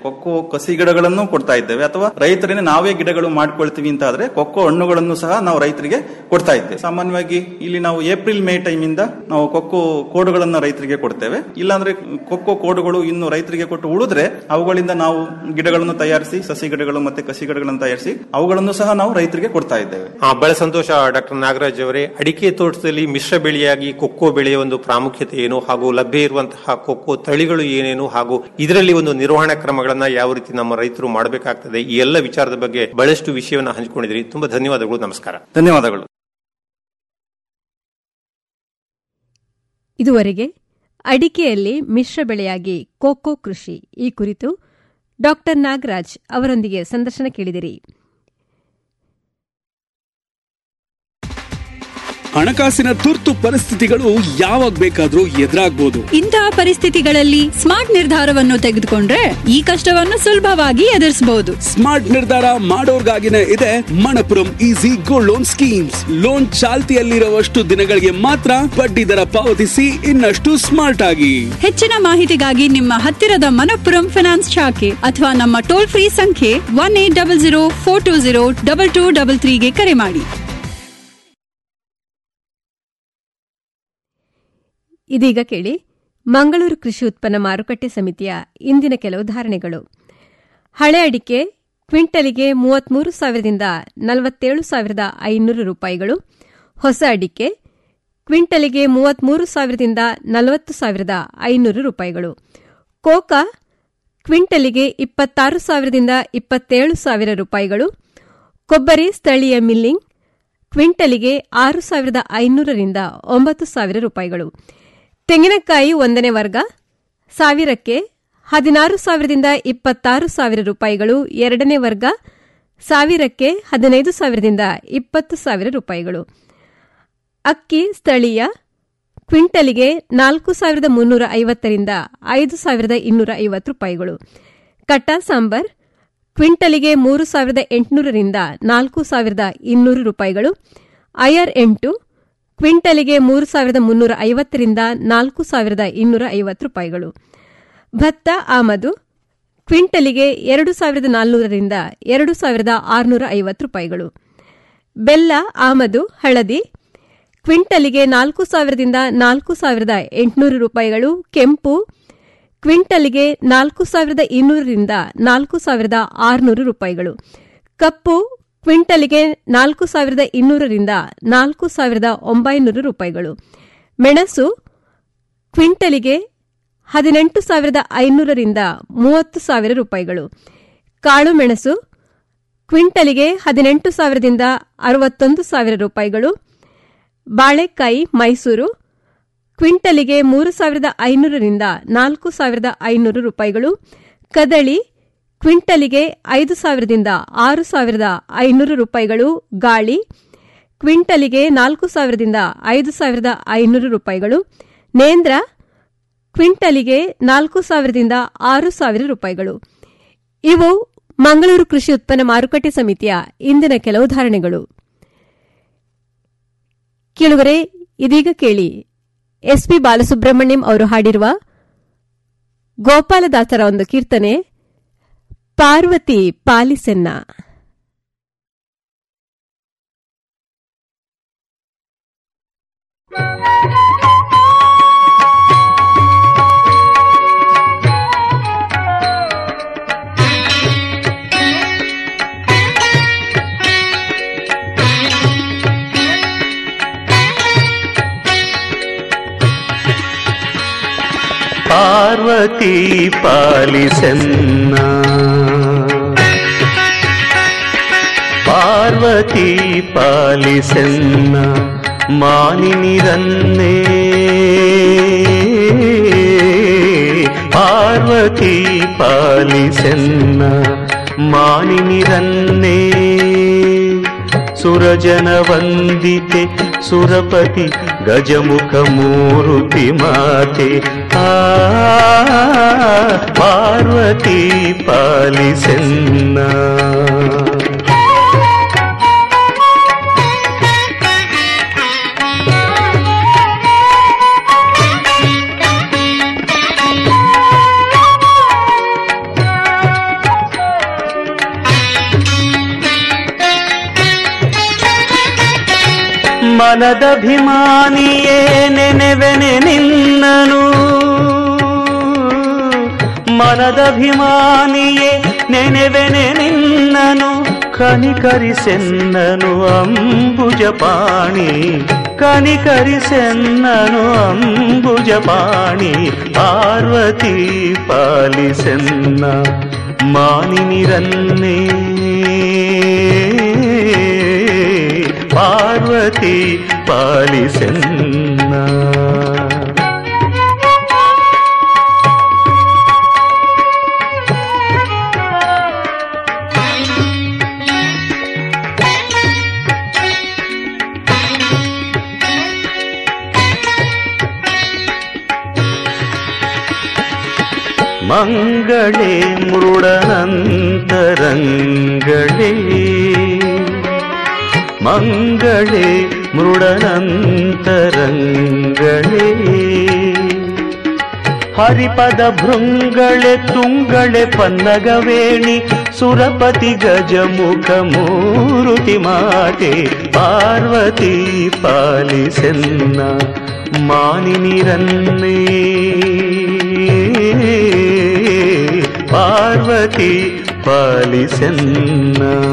ಕೊಕ್ಕೋ ಕಸಿ ಗಿಡಗಳನ್ನು ಕೊಡ್ತಾ ಇದ್ದೇವೆ ಅಥವಾ ರೈತರನ್ನೇ ನಾವೇ ಗಿಡಗಳು ಮಾಡ್ಕೊಳ್ತೀವಿ ಅಂತ ಆದ್ರೆ ಕೊಕ್ಕೋ ಹಣ್ಣುಗಳನ್ನು ಸಹ ನಾವು ರೈತರಿಗೆ ಕೊಡ್ತಾ ಇದ್ದೇವೆ ಸಾಮಾನ್ಯವಾಗಿ ಇಲ್ಲಿ ನಾವು ಏಪ್ರಿಲ್ ಮೇ ಟೈಮ್ ಇಂದ ನಾವು ಕೊಕ್ಕೋ ಕೋಡುಗಳನ್ನ ರೈತರಿಗೆ ಕೊಡ್ತೇವೆ ಇಲ್ಲಾಂದ್ರೆ ಕೊಕ್ಕೋ ಕೋಡುಗಳು ಇನ್ನು ರೈತರಿಗೆ ಕೊಟ್ಟು ಉಳಿದ್ರೆ ಅವುಗಳಿಂದ ನಾವು ಗಿಡಗಳನ್ನು ತಯಾರಿಸಿ ಸಸಿ ಗಿಡಗಳು ಮತ್ತೆ ಕಸಿ ಗಿಡಗಳನ್ನು ತಯಾರಿಸಿ ಅವುಗಳನ್ನು ಸಹ ನಾವು ರೈತರಿಗೆ ಕೊಡ್ತಾ ಇದ್ದೇವೆ ಆ, ಬಹಳ ಸಂತೋಷ ಡಾಕ್ಟರ್ ನಾಗರಾಜ್ ಅವರೇ ಅಡಿಕೆ ತೋಟದಲ್ಲಿ ಮಿಶ್ರ ಬೆಳೆಯಾಗಿ ಕೊಕ್ಕೋ ಬೆಳೆಯ ಒಂದು ಪ್ರಾಮುಖ್ಯತೆ ಏನು ಹಾಗೂ ಲಭ್ಯ ಇರುವಂತಹ ಕೊಕ್ಕೋ ತಳಿಗಳು ಏನೇನು ಹಾಗೂ ಇದರಲ್ಲಿ ಒಂದು ನಿರ್ವಹಣಾ ಕ್ರಮಗಳನ್ನ ಯಾವ ರೀತಿ ನಮ್ಮ ರೈತರು ಮಾಡಬೇಕಾಗ್ತದೆ ಈ ಎಲ್ಲ ವಿಚಾರದ ಬಗ್ಗೆ ಬಹಳಷ್ಟು ವಿಷಯವನ್ನ ಹಂಚಿಕೊಂಡಿದ್ರಿ ತುಂಬಾ ಧನ್ಯವಾದಗಳು ನಮಸ್ಕಾರ ಧನ್ಯವಾದಗಳು ಇದುವರೆಗೆ ಅಡಿಕೆಯಲ್ಲಿ ಮಿಶ್ರ ಬೆಳೆಯಾಗಿ ಕೋಕೋ ಕೃಷಿ ಈ ಕುರಿತು ಡಾಕ್ಟರ್ ನಾಗರಾಜ್ ಅವರೊಂದಿಗೆ ಸಂದರ್ಶನ ಕೇಳಿದಿರಿ ಹಣಕಾಸಿನ ತುರ್ತು ಪರಿಸ್ಥಿತಿಗಳು ಯಾವಾಗ ಬೇಕಾದ್ರೂ ಎದುರಾಗ್ಬೋದು ಇಂತಹ ಪರಿಸ್ಥಿತಿಗಳಲ್ಲಿ ಸ್ಮಾರ್ಟ್ ನಿರ್ಧಾರವನ್ನು ತೆಗೆದುಕೊಂಡ್ರೆ ಈ ಕಷ್ಟವನ್ನು ಸುಲಭವಾಗಿ ಎದುರಿಸಬಹುದು ಸ್ಮಾರ್ಟ್ ನಿರ್ಧಾರ ಮಾಡೋರ್ಗಾಗಿನೇ ಇದೆ Manappuram easy gold loan schemes loan ಚಾಲ್ತಿಯಲ್ಲಿರುವಷ್ಟು ದಿನಗಳಿಗೆ ಮಾತ್ರ ಬಡ್ಡಿ ದರ ಪಾವತಿಸಿ ಇನ್ನಷ್ಟು ಸ್ಮಾರ್ಟ್ ಆಗಿ ಹೆಚ್ಚಿನ ಮಾಹಿತಿಗಾಗಿ ನಿಮ್ಮ ಹತ್ತಿರದ ಮನಪ್ಪುರಂ ಫೈನಾನ್ಸ್ ಶಾಖೆ ಅಥವಾ ನಮ್ಮ ಟೋಲ್ ಫ್ರೀ ಸಂಖ್ಯೆ one eight double zero four two zero double two double ತ್ರೀಗೆ ಕರೆ ಮಾಡಿ ಇದೀಗ ಕೇಳಿ ಮಂಗಳೂರು ಕೃಷಿ ಉತ್ಪನ್ನ ಮಾರುಕಟ್ಟೆ ಸಮಿತಿಯ ಇಂದಿನ ಕೆಲವು ಧಾರಣೆಗಳು ಹಳೆ ಅಡಿಕೆ ಕ್ವಿಂಟಲಿಗೆ ಮೂವತ್ಮೂರು ಸಾವಿರದಿಂದ ನಲವತ್ತೇಳು ಸಾವಿರದ ಐನೂರು ರೂಪಾಯಿಗಳು ಹೊಸ ಅಡಿಕೆ ಕ್ವಿಂಟಲಿಗೆ ಮೂವತ್ಮೂರು ಸಾವಿರದಿಂದ ನಲವತ್ತು ಸಾವಿರದ ಐನೂರು ರೂಪಾಯಿಗಳು ಕೋಕಾ ಕ್ವಿಂಟಲಿಗೆ ಇಪ್ಪತ್ತಾರು ಸಾವಿರದಿಂದ ಇಪ್ಪತ್ತೇಳು ಸಾವಿರ ರೂಪಾಯಿಗಳು ಕೊಬ್ಬರಿ ಸ್ಥಳೀಯ ಮಿಲ್ಲಿಂಗ್ ಕ್ವಿಂಟಲಿಗೆ ಆರು ಸಾವಿರದ ಐನೂರರಿಂದ ಒಂಬತ್ತು ಸಾವಿರ ರೂಪಾಯಿಗಳು ತೆಂಗಿನಕಾಯಿ ಒಂದನೇ ವರ್ಗ ಸಾವಿರಕ್ಕೆ ಹದಿನಾರು ಸಾವಿರದಿಂದ ಇಪ್ಪತ್ತಾರು ಸಾವಿರ ರೂಪಾಯಿಗಳು ಎರಡನೇ ವರ್ಗ ಸಾವಿರಕ್ಕೆ ಹದಿನೈದು ಸಾವಿರದಿಂದ ಇಪ್ಪತ್ತು ಸಾವಿರ ರೂಪಾಯಿಗಳು ಅಕ್ಕಿ ಸ್ಥಳೀಯ ಕ್ವಿಂಟಲಿಗೆ ನಾಲ್ಕು ಸಾವಿರದ ಮುನ್ನೂರ ಐವತ್ತರಿಂದ ಐದು ಸಾವಿರದ ಇನ್ನೂರ ಐವತ್ತು ರೂಪಾಯಿಗಳು ಕಟ್ಟಾ ಸಾಂಬಾರ್ ಕ್ವಿಂಟಲಿಗೆ ಮೂರು ಸಾವಿರದ ಎಂಟುನೂರರಿಂದ ನಾಲ್ಕು ಸಾವಿರದ ಇನ್ನೂರು ರೂಪಾಯಿಗಳು ಐಆರ್ ಎಂಟು ಕ್ವಿಂಟಲಿಗೆ ಮೂರು ಸಾವಿರದ ಮುನ್ನೂರ ಐವತ್ತರಿಂದ ನಾಲ್ಕು ಸಾವಿರದ ಇನ್ನೂರ ಐವತ್ತು ರೂಪಾಯಿಗಳು ಭತ್ತ ಆಮದು ಕ್ವಿಂಟಲಿಗೆ ಎರಡು ಸಾವಿರದ ನಾಲ್ನೂರರಿಂದ ಎರಡು ಸಾವಿರದ ಆರುನೂರ ಐವತ್ತು ರೂಪಾಯಿಗಳು ಬೆಲ್ಲ ಆಮದು ಹಳದಿ ಕ್ವಿಂಟಲಿಗೆ ನಾಲ್ಕು ಸಾವಿರದಿಂದ ನಾಲ್ಕು ಸಾವಿರದ ಎಂಟುನೂರು ರೂಪಾಯಿಗಳು ಕೆಂಪು ಕ್ವಿಂಟಲಿಗೆ ನಾಲ್ಕು ಸಾವಿರದ ಇನ್ನೂರರಿಂದ ನಾಲ್ಕು ಸಾವಿರದ ಆರುನೂರು ರೂಪಾಯಿಗಳು ಕಪ್ಪು ಕ್ವಿಂಟಲಿಗೆ ನಾಲ್ಕು ಸಾವಿರದ ಇನ್ನೂರರಿಂದ ನಾಲ್ಕು ಸಾವಿರದ ಒಂಬೈನೂರು ರೂಪಾಯಿಗಳು ಮೆಣಸು ಕ್ವಿಂಟಲಿಗೆ ಹದಿನೆಂಟು ಸಾವಿರದ ಐನೂರರಿಂದ ಮೂವತ್ತು ಸಾವಿರ ರೂಪಾಯಿಗಳು ಕಾಳು ಮೆಣಸು ಕ್ವಿಂಟಲಿಗೆ ಹದಿನೆಂಟು ಸಾವಿರದಿಂದ ಅರವತ್ತೊಂದು ಸಾವಿರ ರೂಪಾಯಿಗಳು ಬಾಳೆಕಾಯಿ ಮೈಸೂರು ಕ್ವಿಂಟಲಿಗೆ ಮೂರು ಸಾವಿರದ ಐನೂರರಿಂದ ನಾಲ್ಕು ಸಾವಿರದ ಐನೂರು ರೂಪಾಯಿಗಳು ಕದಳಿ ಕ್ವಿಂಟಲಿಗೆ ಐದು ಸಾವಿರದಿಂದ ಆರು ಸಾವಿರದ ಐನೂರು ರೂಪಾಯಿಗಳು ಗಾಳಿ ಕ್ವಿಂಟಲಿಗೆ ನಾಲ್ಕು ಸಾವಿರದಿಂದ ಐದು ಸಾವಿರದ ಐನೂರು ರೂಪಾಯಿಗಳು ನೇಂದ್ರ ಕ್ವಿಂಟಲಿಗೆ ನಾಲ್ಕು ಸಾವಿರದಿಂದ ಆರು ಸಾವಿರ ರೂಪಾಯಿಗಳು ಇವು ಮಂಗಳೂರು ಕೃಷಿ ಉತ್ಪನ್ನ ಮಾರುಕಟ್ಟೆ ಸಮಿತಿಯ ಇಂದಿನ ಕೆಲವು ಧಾರಣೆಗಳು ಕೇಳುಗರೆ ಇದೀಗ ಕೇಳಿ ಎಸ್ಪಿ ಬಾಲಸುಬ್ರಹ್ಮಣ್ಯಂ ಅವರು ಹಾಡಿರುವ ಗೋಪಾಲದಾಸರ ಒಂದು ಕೀರ್ತನೆ ಪಾರ್ವತಿ ಪಾಲಿಸೆನ್ನ ಪಾರ್ವತಿ ಪಾಲಿಸನ್ನ ಪಾರ್ವತಿ ಪಾಲಿಸನ್ನ ಮಾನಿನಿರನ್ನೇ ಪಾರ್ವತಿ ಪಾಲಿಸನ್ನ ಮಾನಿನಿರನ್ನೇ ಸುರಜನ ವಂದಿತೆ ಸುರಪತಿ ಗಜಮುಖ ಮೂರುತಿ ಮಾತೆ ಆ ಪಾರ್ವತಿ ಪಾಲಿಸನ್ನ ಮನದಭಿಮಾನಿಯೇ ನೆನೆವೆನೆ ನಿನ್ನನು ಮನದಭಿಮಾನಿಯೇ ನೆನೆವೆನೆ ನಿನ್ನನು ಕನಿಕರಿಸೆನ್ನನು ಅಂಬುಜಪಾಣಿ ಕನಿಕರಿಸೆನ್ನನು ಅಂಬುಜಪಾಣಿ ಪಾರ್ವತಿ ಪಾಲಿಸೆನ್ನ ಮಾನಿನಿರನ್ನೇ ಪಾರ್ವತಿ ಪಾಲಿಸೆನ್ನ ಮಂಗಳೇ ಮೃಡನಂತರಂಗಳೇ ಮಂಗಳೇ ಮೃಡನಂತರಂಗಳೇ ಹರಿಪದ ಭೃಂಗಳೆ ತುಂಗಳೆ ಪನ್ನಗವೇಣಿ ಸುರಪತಿ ಗಜಮುಖ ಮೂರುತಿ ಮಾತೆ ಪಾರ್ವತಿ ಪಾಲಿಸೆನ್ನ ಮಾನಿನಿರನ್ನೇ ಪಾರ್ವತಿ ಪಾಲಿಸೆನ್ನ